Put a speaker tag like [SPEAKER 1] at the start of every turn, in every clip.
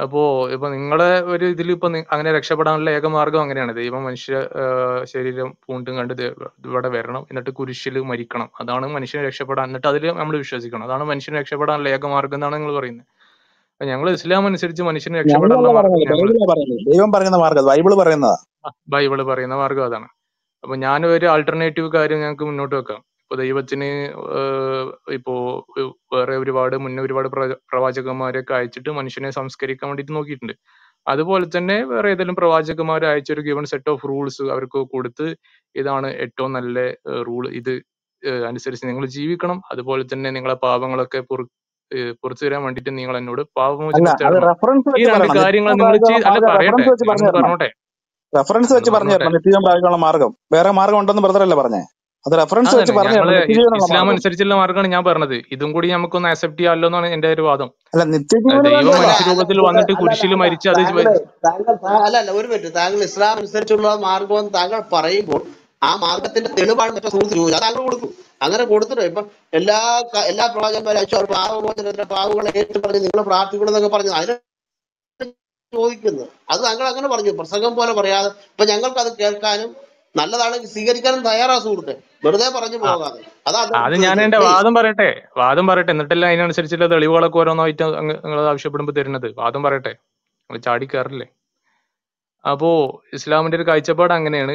[SPEAKER 1] അപ്പോ ഇപ്പൊ നിങ്ങളെ ഒരു ഇതിൽ ഇപ്പൊ നി- അങ്ങനെ രക്ഷപ്പെടാനുള്ള ഏക മാർഗം അങ്ങനെയാണ് ദൈവം മനുഷ്യ ആ, ശരീരം പൂണ്ടും കണ്ട് ദേ- ഇവിടെ വരണം എന്നിട്ട് കുരിശിൽ മരിക്കണം അതാണ് മനുഷ്യനെ രക്ഷപ്പെടാൻ എന്നിട്ട് അതിൽ നമ്മൾ വിശ്വസിക്കണം അതാണ് മനുഷ്യനെ രക്ഷപ്പെടാനുള്ള ഏക മാർഗം എന്നാണ് നിങ്ങൾ പറയുന്നത് അപ്പൊ ഞങ്ങൾ ഇസ്ലാം അനുസരിച്ച് മനുഷ്യനെ
[SPEAKER 2] ഞങ്ങളല്ല
[SPEAKER 1] രക്ഷപ്പെടാനുള്ള മാർഗം
[SPEAKER 2] പറയുന്നത്
[SPEAKER 1] ഞങ്ങൾ
[SPEAKER 2] ബൈബിളാ പറയുന്നത് ദൈവം പറയുന്ന മാർഗം ബൈബിള് പറയുന്നതാ
[SPEAKER 1] ബൈബിള് പറയുന്ന മാർഗം അതാണ് അപ്പൊ ഞാൻ ഒരു ആൾട്ടർനേറ്റീവ് കാര്യം ഞങ്ങൾക്ക് മുന്നോട്ട് വെക്കാം ഇപ്പൊ ദൈവത്തിന് ഏഹ് ഇപ്പോ ഏഹ് വേറെ ഒരുപാട് മുന്നേ ഒരുപാട് പ്രവ- പ്രവാചകന്മാരെയൊക്കെ അയച്ചിട്ട് മനുഷ്യനെ സംസ്കരിക്കാൻ വേണ്ടിയിട്ട് നോക്കിയിട്ടുണ്ട് അതുപോലെ തന്നെ വേറെ ഏതെങ്കിലും പ്രവാചകന്മാർ അയച്ച ഒരു ഗിവൺ സെറ്റ് ഓഫ് റൂൾസ് അവർക്ക് കൊടുത്ത് ഇതാണ് ഏറ്റവും നല്ല റൂൾ ഇത് ഏഹ് അനുസരിച്ച് നിങ്ങൾ ജീവിക്കണം അതുപോലെ തന്നെ നിങ്ങളെ പാപങ്ങളൊക്കെ പൊറു ഏഹ് പുറത്തു തരാൻ വേണ്ടിയിട്ട് നിങ്ങൾ എന്നോട്
[SPEAKER 2] അല്ല
[SPEAKER 1] പാപമോചനം
[SPEAKER 2] അത്
[SPEAKER 1] തേടണം
[SPEAKER 2] റെഫറൻസ്
[SPEAKER 1] ഈ
[SPEAKER 2] വെച്ച്
[SPEAKER 1] രണ്ട്
[SPEAKER 2] പറയണം
[SPEAKER 1] കാര്യങ്ങൾ
[SPEAKER 2] നിത്യജീവൻ
[SPEAKER 1] നിങ്ങൾ ചെയ്ത്
[SPEAKER 2] പ്രാപിക്കാനുള്ള
[SPEAKER 1] അല്ല
[SPEAKER 2] മാർഗം
[SPEAKER 1] പറയട്ടെ
[SPEAKER 2] റെഫറൻസ് വെച്ച് പറഞ്ഞു
[SPEAKER 1] നിങ്ങളൊന്ന്
[SPEAKER 2] തരണം
[SPEAKER 1] പറഞ്ഞോട്ടെ
[SPEAKER 2] റെഫറൻസ് വെച്ച്
[SPEAKER 1] നിങ്ങളൊന്ന്
[SPEAKER 2] പറഞ്ഞു
[SPEAKER 1] പറഞ്ഞോട്ടെ
[SPEAKER 2] തരണം നിത്യജീവൻ പ്രാപിക്കാനുള്ള മാർഗം വേറെ മാർഗം ഉണ്ടെന്ന് ബ്രദറല്ലേ പറഞ്ഞേ അത് റെഫറൻസ് വെച്ച്
[SPEAKER 1] അതന്നെ
[SPEAKER 2] പറഞ്ഞു
[SPEAKER 1] ഞങ്ങള്
[SPEAKER 2] തരണം
[SPEAKER 1] ഇ-
[SPEAKER 2] നിത്യജീവനുള്ള
[SPEAKER 1] ഇസ്ലാം
[SPEAKER 2] മാർഗം
[SPEAKER 1] അനുസരിച്ചുള്ള മാർഗമാണ് ഞാൻ പറഞ്ഞത് ഇതും കൂടി നമുക്കൊന്ന് അക്സെപ്റ്റ് ചെയ്യാമല്ലോ എന്നാണ് എന്റെ ഒരു വാദം
[SPEAKER 2] അല്ല
[SPEAKER 1] അത്
[SPEAKER 2] നിത്യജീവന്
[SPEAKER 1] ദൈവം
[SPEAKER 2] വേണ്ടിയല്ല
[SPEAKER 3] അല്ല അല്ല
[SPEAKER 1] മനുഷ്യരൂപത്തിൽ
[SPEAKER 3] ബ്രദർ
[SPEAKER 1] വന്നിട്ട്
[SPEAKER 3] അല്ല അല്ല
[SPEAKER 1] കുരിശിൽ
[SPEAKER 3] അല്ല
[SPEAKER 1] മരിച്ച് അത്
[SPEAKER 3] താങ്കള്
[SPEAKER 1] വ-
[SPEAKER 3] താങ്കൾ താ- അല്ല അല്ല ഒരു മിനിറ്റ് താങ്കൾ ഇസ്ലാം അനുസരിച്ചുള്ള മാർഗം താങ്കൾ പറയുമ്പോൾ ആ മാർഗത്തിന്റെ തെളിവാണ് മറ്റേ സുഹൃത്ത് ചോദിച്ചത് അത് താങ്കൾ കൊടുക്കും അങ്ങനെ കൊടുത്തിട്ട് ഇപ്പൊ എല്ലാ ക- എല്ലാ പ്രവാചകന്മാരും അയച്ചു അവർ പാവമോചനത്തിന്റെ പാവങ്ങളെ ഏറ്റു പറഞ്ഞ് നിങ്ങൾ പ്രാർത്ഥിക്കണം എന്നൊക്കെ പറഞ്ഞു അതിന് ചോദിക്കുന്നത് അത് താങ്കൾ അങ്ങനെ പറഞ്ഞു പ്രസംഗം പോലെ പറയാതെ ഇപ്പൊ ഞങ്ങൾക്ക് അത് കേൾക്കാനും നല്ലതാണെങ്കിൽ സ്വീകരിക്കാനും തയ്യാറാ സുഹൃത്തെ വെറുതെ പറഞ്ഞു
[SPEAKER 1] ആ,
[SPEAKER 3] പോകാതെ അതാ അദ്ദേഹം
[SPEAKER 1] അത് ഞാൻ
[SPEAKER 3] ചോദിച്ചത്
[SPEAKER 1] എന്റെ
[SPEAKER 3] പ്ലീസ്
[SPEAKER 1] വാദം പറയട്ടെ വാദം പറയട്ടെ എന്നിട്ടല്ല അതിനനുസരിച്ചുള്ള തെളിവുകളൊക്കെ ഓരോന്നായിട്ട് നിങ്ങൾ ആവശ്യപ്പെടുമ്പോൾ തരുന്നത് വാദം പറയട്ടെ നിങ്ങൾ ചാടി കയറില്ലേ അപ്പോ ഇസ്ലാമിന്റെ ഒരു കാഴ്ചപ്പാട് അങ്ങനെയാണ്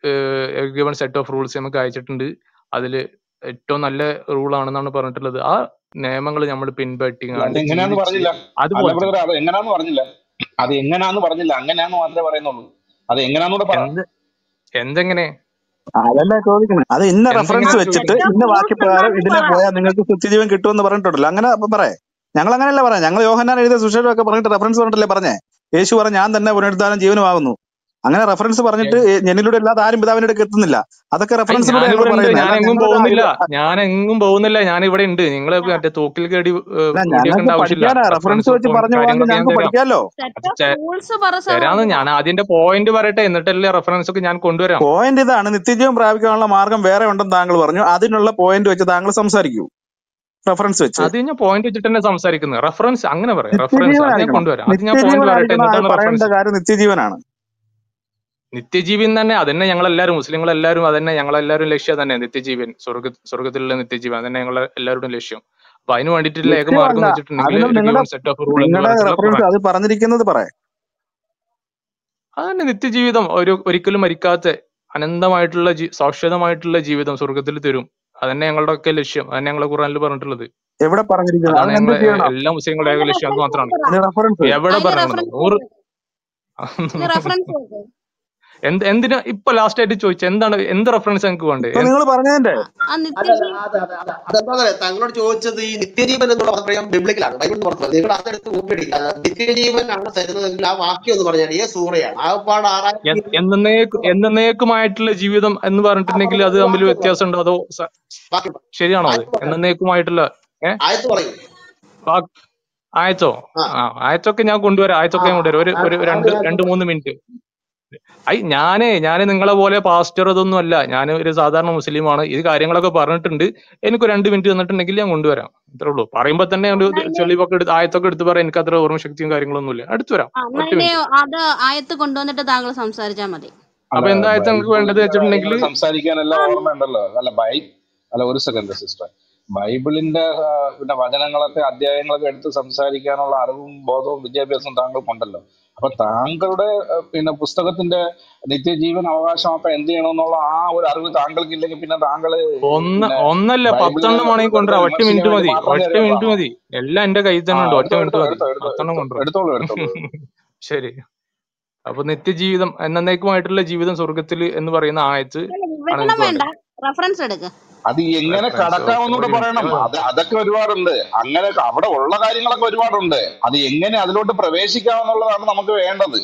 [SPEAKER 1] ഗിവൺ സെറ്റ് ഓഫ് റൂൾസ് നമുക്ക് അയച്ചിട്ടുണ്ട് അതിൽ ഏറ്റവും നല്ല റൂൾ ആണെന്നാണ് പറഞ്ഞിട്ടുള്ളത് ആ നിയമങ്ങൾ നമ്മൾ
[SPEAKER 4] അല്ല
[SPEAKER 1] പിൻപറ്റിങ്ങാണ്ട്
[SPEAKER 4] അതെങ്ങനെയാന്ന്
[SPEAKER 1] ജീവിച്ച്
[SPEAKER 4] പറഞ്ഞില്ല അല്ല
[SPEAKER 1] അതുപോലെ
[SPEAKER 4] ബ്രദർ
[SPEAKER 1] തന്നെ
[SPEAKER 4] അത് എങ്ങനെയാന്ന് പറഞ്ഞില്ല അത് എങ്ങനെയാന്ന് പറഞ്ഞില്ല അങ്ങനെയാന്ന് മാത്രമേ പറയുന്നുള്ളൂ അത് എങ്ങനെയാന്നൂടെ പറ
[SPEAKER 1] എന്ത് എന്തെങ്ങനെ
[SPEAKER 2] അതല്ല ചോദിക്കുന്നത് അത് ഇന്ന റെഫറൻസ്
[SPEAKER 1] എന്തെങ്ങനെ
[SPEAKER 2] വെച്ചിട്ട്
[SPEAKER 1] ചോദിക്കുന്നത്
[SPEAKER 2] ഇന്ന
[SPEAKER 5] റൂൾസ്
[SPEAKER 2] വാക്യപ്രകാരം
[SPEAKER 5] എന്താണെന്ന്
[SPEAKER 2] ഇതിലെ
[SPEAKER 5] പറ
[SPEAKER 2] പോയാൽ നിങ്ങൾക്ക് നിത്യജീവൻ കിട്ടുമെന്ന് പറഞ്ഞിട്ടുണ്ടല്ലോ അങ്ങനെ പറയാം ഞങ്ങൾ അങ്ങനെയല്ല പറയാം ഞങ്ങൾ യോഹന്നാൻ എഴുതിയ സുശേഷമൊക്കെ പറഞ്ഞിട്ട് റെഫറൻസ് പറഞ്ഞിട്ടല്ലേ പറഞ്ഞേ യേശു പറഞ്ഞ ഞാൻ തന്നെ പുനരുദ്ധാനം ജീവനുമാകുന്നു അങ്ങനെ റെഫറൻസ് പറഞ്ഞിട്ട്
[SPEAKER 1] എ-
[SPEAKER 2] എന്നിലൂടെ അല്ലാതെ ആരും പിതാവിന്റെ അടുക്ക് എത്തുന്നില്ല അതൊക്കെ
[SPEAKER 1] ഐ
[SPEAKER 2] റെഫറൻസിലൂടെ ഞങ്ങൾ
[SPEAKER 1] ഞാനിവിടെ ഉണ്ട്
[SPEAKER 2] പറയുന്നത്
[SPEAKER 1] ഞാൻ
[SPEAKER 2] അല്ല
[SPEAKER 1] എങ്ങും
[SPEAKER 2] ഞങ്ങളൊരു
[SPEAKER 1] പോകുന്നില്ല
[SPEAKER 2] ഇത്
[SPEAKER 1] ഞാൻ എങ്ങും പോകുന്നില്ല ഞാൻ ഇവിടെ ഉണ്ട് നിങ്ങൾ മറ്റേ തോക്കിൽ കേടി ഏഹ്,
[SPEAKER 2] അല്ല
[SPEAKER 1] കൂടിയേക്കേണ്ട
[SPEAKER 2] ഞങ്ങൾക്ക്
[SPEAKER 1] ആവശ്യമില്ല
[SPEAKER 2] പഠിക്കാനാ റെഫറൻസ്
[SPEAKER 1] റെഫറൻസും
[SPEAKER 2] വെച്ച് പറഞ്ഞു പോകാമെങ്കിൽ
[SPEAKER 1] കാര്യങ്ങളൊക്കെ ഞാൻ
[SPEAKER 2] ഞങ്ങൾക്ക്
[SPEAKER 1] തരാം
[SPEAKER 2] പഠിക്കാമല്ലോ
[SPEAKER 5] സെറ്റ്
[SPEAKER 1] അത്
[SPEAKER 5] ഓഫ്
[SPEAKER 1] ചെ-
[SPEAKER 5] റൂൾസ് പറ
[SPEAKER 1] തരാന്ന്
[SPEAKER 5] സഹോദര
[SPEAKER 1] ഞാൻ അതിന്റെ പോയിന്റ് പറയട്ടെ എന്നിട്ടല്ലേ റെഫറൻസ് ഒക്കെ ഞാൻ കൊണ്ടുവരാം
[SPEAKER 2] പോയിന്റ് ഇതാണ് നിത്യജീവൻ പ്രാപിക്കാനുള്ള മാർഗം വേറെ ഉണ്ടെന്ന് താങ്കൾ പറഞ്ഞു അതിനുള്ള പോയിന്റ് വെച്ച് താങ്കൾ സംസാരിക്കൂ റെഫറൻസ് വെച്ച്
[SPEAKER 1] അത് ഞാൻ പോയിന്റ് വെച്ചിട്ട് തന്നെ സംസാരിക്കുന്നത് റെഫറൻസ് അങ്ങനെ പറയാം റെഫറൻസ് അത് ഞാൻ
[SPEAKER 2] നിത്യജീവനായിരിക്കണം
[SPEAKER 1] കൊണ്ടുവരാം അത് ഞാൻ പോയിന്റ് പറയട്ടെ
[SPEAKER 2] നിത്യജീവനായിരിക്കണം അത്
[SPEAKER 1] എന്നിട്ടാണ്
[SPEAKER 2] പറയേണ്ട
[SPEAKER 1] റെഫറൻസ്
[SPEAKER 2] കാര്യം നിത്യജീവനാണ്
[SPEAKER 1] നിത്യജീവൻ തന്നെ അതന്നെ ഞങ്ങളെല്ലാരും മുസ്ലിങ്ങൾ എല്ലാവരും അതന്നെ ഞങ്ങളെല്ലാവരും ലക്ഷ്യം തന്നെ നിത്യജീവൻ സ്വർഗ സ്വർഗത്തിലുള്ള നിത്യജീവൻ അതന്നെ ഞങ്ങളെ എല്ലാവരുടെയും ലക്ഷ്യം അപ്പൊ അതിന് വേണ്ടിയിട്ടുള്ള ഏക മാർഗം
[SPEAKER 2] ലക്ഷ്യമല്ല
[SPEAKER 1] എന്ന് വെച്ചിട്ടുണ്ടെങ്കിൽ
[SPEAKER 2] അതിനും
[SPEAKER 1] ഒരു
[SPEAKER 2] നിങ്ങളുടെ
[SPEAKER 1] ഗിവൺ സെറ്റ് ഓഫ് റൂൾ എന്ന്
[SPEAKER 2] നിങ്ങളുടെ
[SPEAKER 1] പറഞ്ഞിട്ടുള്ള
[SPEAKER 2] റെഫറൻസ്
[SPEAKER 1] ഖുറാൻ
[SPEAKER 2] അത് പറഞ്ഞിരിക്കുന്നത് പറയാം
[SPEAKER 1] അതന്നെ നിത്യജീവിതം ഒരു ഒരിക്കലും മരിക്കാത്ത അനന്തമായിട്ടുള്ള ജീ- ശാശ്വതമായിട്ടുള്ള ജീവിതം സ്വർഗത്തിൽ തരും അതന്നെ ഞങ്ങളുടെ ഒക്കെ ലക്ഷ്യം അതന്നെ ഞങ്ങളെ ഖുറാനിൽ പറഞ്ഞിട്ടുള്ളത്
[SPEAKER 2] എവിടെ പറഞ്ഞിരിക്കുന്നത്
[SPEAKER 1] അതാണ്
[SPEAKER 2] അതിന് എന്ത്
[SPEAKER 1] ഞങ്ങളെ
[SPEAKER 2] ചെയ്യണം
[SPEAKER 1] എല്ലാ മുസ്ലിങ്ങളുടെ ഏക
[SPEAKER 5] അതിന്റെ
[SPEAKER 1] ലക്ഷ്യം അത്
[SPEAKER 5] റെഫറൻസ്
[SPEAKER 1] മാത്രമാണ്
[SPEAKER 5] പറ
[SPEAKER 2] അതിന് റെഫറൻസ്
[SPEAKER 1] എവിടെ
[SPEAKER 5] അതിന്റെ
[SPEAKER 1] പറയണം
[SPEAKER 5] റെഫറൻസ്
[SPEAKER 1] നൂറ്
[SPEAKER 5] അതിന്റെ റെഫറൻസ്
[SPEAKER 1] എന്ത് എന്തിനാ ഇപ്പൊ ലാസ്റ്റ് ആയിട്ട് ചോദിച്ചത് എന്താണ് എന്ത് റെഫറൻസ് ഞങ്ങൾക്ക് വേണ്ടത്
[SPEAKER 2] ഇപ്പൊ നിങ്ങൾ പറഞ്ഞതിന്റെ
[SPEAKER 5] ആ
[SPEAKER 3] അല്ല
[SPEAKER 5] നിത്യജീവൻ
[SPEAKER 3] അതെ അതെ അതെ അതെന്താ പറയാ താങ്കളോട് ചോദിച്ചത് ഈ നിത്യജീവൻ എന്നുള്ള പദപ്രയോഗം ബിബ്ലിക്കലാണ് ബൈബിളിൽ പുറത്ത് നിങ്ങൾ അതെടുത്ത് കൂട്ടിയിടില്ല നിത്യജീവൻ ആണ് തരുന്നതെങ്കിൽ ആ വാക്യം എന്ന് പറഞ്ഞാൽ ഏ സൂറയാണ് ആ പാട് ആറായിരത്തി
[SPEAKER 1] എന്നേക്ക് എന്നേക്കുമായിട്ടുള്ള ജീവിതം എന്ന് പറഞ്ഞിട്ടുണ്ടെങ്കിൽ അത് തമ്മിൽ വ്യത്യാസം ഉണ്ടോ അതോ സ-
[SPEAKER 3] വാക്യം പറ.
[SPEAKER 1] ശരിയാണോ അത്
[SPEAKER 3] ആയത്ത് പറയാം
[SPEAKER 1] എന്നേക്കുമായിട്ടുള്ള ഏ
[SPEAKER 3] ആയത്ത് പറയും
[SPEAKER 1] വാ- ആയത്തോ
[SPEAKER 3] ആ
[SPEAKER 1] ആ ആയത്തൊക്കെ ഞാൻ കൊണ്ടുവരാം
[SPEAKER 3] ആ
[SPEAKER 1] ആയത്തൊക്കെ ഞാൻ കൊണ്ടുവരാം ഒരു
[SPEAKER 3] ആ-
[SPEAKER 1] ഒരു
[SPEAKER 3] അത്
[SPEAKER 1] രണ്ട്
[SPEAKER 3] ഞാൻ
[SPEAKER 1] രണ്ട് മൂന്ന് മിനിറ്റ് ഐ ഞാനേ ഞാന് നിങ്ങളെ പോലെ പാസ്റ്റർ ഇതൊന്നും അല്ല ഞാൻ ഒരു സാധാരണ മുസ്ലിമാണ് ഇത് കാര്യങ്ങളൊക്കെ പറഞ്ഞിട്ടുണ്ട് എനിക്ക് രണ്ട് മിനിറ്റ് തന്നിട്ടുണ്ടെങ്കിൽ ഞാൻ കൊണ്ടുവരാം അത്രേ ഉള്ളൂ പറയുമ്പോ തന്നെ ഒരു
[SPEAKER 5] എന്നാ ഇനി
[SPEAKER 1] ചെളിവൊക്കെ എടുത്ത് ആയത്തൊക്കെ എടുത്ത് പറയാൻ എനിക്ക് അത്ര ഓർമ്മശക്തിയും കാര്യങ്ങളൊന്നുമില്ല അടുത്ത് വരാം
[SPEAKER 5] ആ, എന്നാ
[SPEAKER 1] ഒറ്റ
[SPEAKER 5] ഇനി
[SPEAKER 1] മിനിറ്റ്
[SPEAKER 5] അത് ആയത്ത് കൊണ്ടുവന്നിട്ട് താങ്കൾ സംസാരിച്ചാൽ മതി
[SPEAKER 4] അല്ല
[SPEAKER 1] അപ്പൊ എന്താ ആയത്ത് നിങ്ങൾക്ക് വേണ്ടത്
[SPEAKER 4] ബൈബിളിന്റെ
[SPEAKER 1] വെച്ചിട്ടുണ്ടെങ്കിൽ
[SPEAKER 4] കാര്യങ്ങൾ സംസാരിക്കാനെല്ലാം
[SPEAKER 5] ആ
[SPEAKER 4] ഓർമ്മയുണ്ടല്ലോ അല്ല ബൈ അല്ല ഒരു സെക്കൻഡ് സിസ്റ്റർ ബൈബിളിന്റെ ആ, പിന്നെ വചനങ്ങളൊക്കെ അധ്യായങ്ങളൊക്കെ എടുത്ത് സംസാരിക്കാനുള്ള അറിവും ബോധവും വിദ്യാഭ്യാസവും താങ്കൾക്കുണ്ടല്ലോ അപ്പൊ താങ്കളുടെ ആ, പിന്നെ പുസ്തകത്തിന്റെ നിത്യജീവൻ അവകാശമാക്കാൻ എന്ത് ചെയ്യണമെന്നുള്ള ആ ഒരു അറിവ് താങ്കൾക്ക് ഇല്ലെങ്കിൽ പിന്നെ താങ്കള്
[SPEAKER 1] ഒന്ന്
[SPEAKER 4] പിന്നെ
[SPEAKER 1] ഒന്നല്ല
[SPEAKER 4] ബൈബിളിനെ
[SPEAKER 1] പത്തെണ്ണം വേണമെങ്കിൽ
[SPEAKER 4] വെറുതെ
[SPEAKER 1] കൊണ്ടുവരാം ഒറ്റ മിനിറ്റ്
[SPEAKER 4] വിമർശിക്കാൻ വേണ്ടി
[SPEAKER 1] മതി
[SPEAKER 4] മാത്രം
[SPEAKER 1] ഒറ്റ
[SPEAKER 4] കയറിയ
[SPEAKER 1] മിനിറ്റ്
[SPEAKER 4] ആളാണോ
[SPEAKER 1] മതി എല്ലാം എന്റെ കയ്യിൽ
[SPEAKER 4] ആ
[SPEAKER 1] തന്നെ ഉണ്ട് ഒറ്റ
[SPEAKER 4] എടുത്തോ
[SPEAKER 1] മിനിറ്റ്
[SPEAKER 4] എടുത്തോ
[SPEAKER 1] മതി
[SPEAKER 4] എടുത്തോ എടുത്തോ
[SPEAKER 1] പത്തെണ്ണം
[SPEAKER 4] എടുത്തോ
[SPEAKER 1] കൊണ്ടുവരാം
[SPEAKER 4] എടുത്തോളൂ എടുത്തോളൂ
[SPEAKER 1] ശരി അപ്പൊ നിത്യജീവിതം എന്നേക്കുമായിട്ടുള്ള ജീവിതം സ്വർഗത്തിൽ എന്ന് പറയുന്ന ആയത്ത്
[SPEAKER 5] അല്ല,
[SPEAKER 1] ആണ്
[SPEAKER 5] വിവരണം
[SPEAKER 1] എനിക്ക്
[SPEAKER 5] വേണ്ട
[SPEAKER 1] വേണ്ടത്
[SPEAKER 5] റെഫറൻസ് എടുക്ക്
[SPEAKER 4] അത് എങ്ങനെ
[SPEAKER 1] റെഫറൻസ് ഓക്കെ
[SPEAKER 4] കടക്കാമെന്നൂടെ
[SPEAKER 1] ഒരു
[SPEAKER 4] പറയണം
[SPEAKER 1] മിനിറ്റ്
[SPEAKER 4] അത് അതൊക്കെ ഒരുപാടുണ്ട് അങ്ങനെ അവിടെ ഉള്ള കാര്യങ്ങളൊക്കെ ഒരുപാടുണ്ട് അത് എങ്ങനെ അതിലോട്ട് പ്രവേശിക്കാമെന്നുള്ളതാണ് നമുക്ക് വേണ്ടത്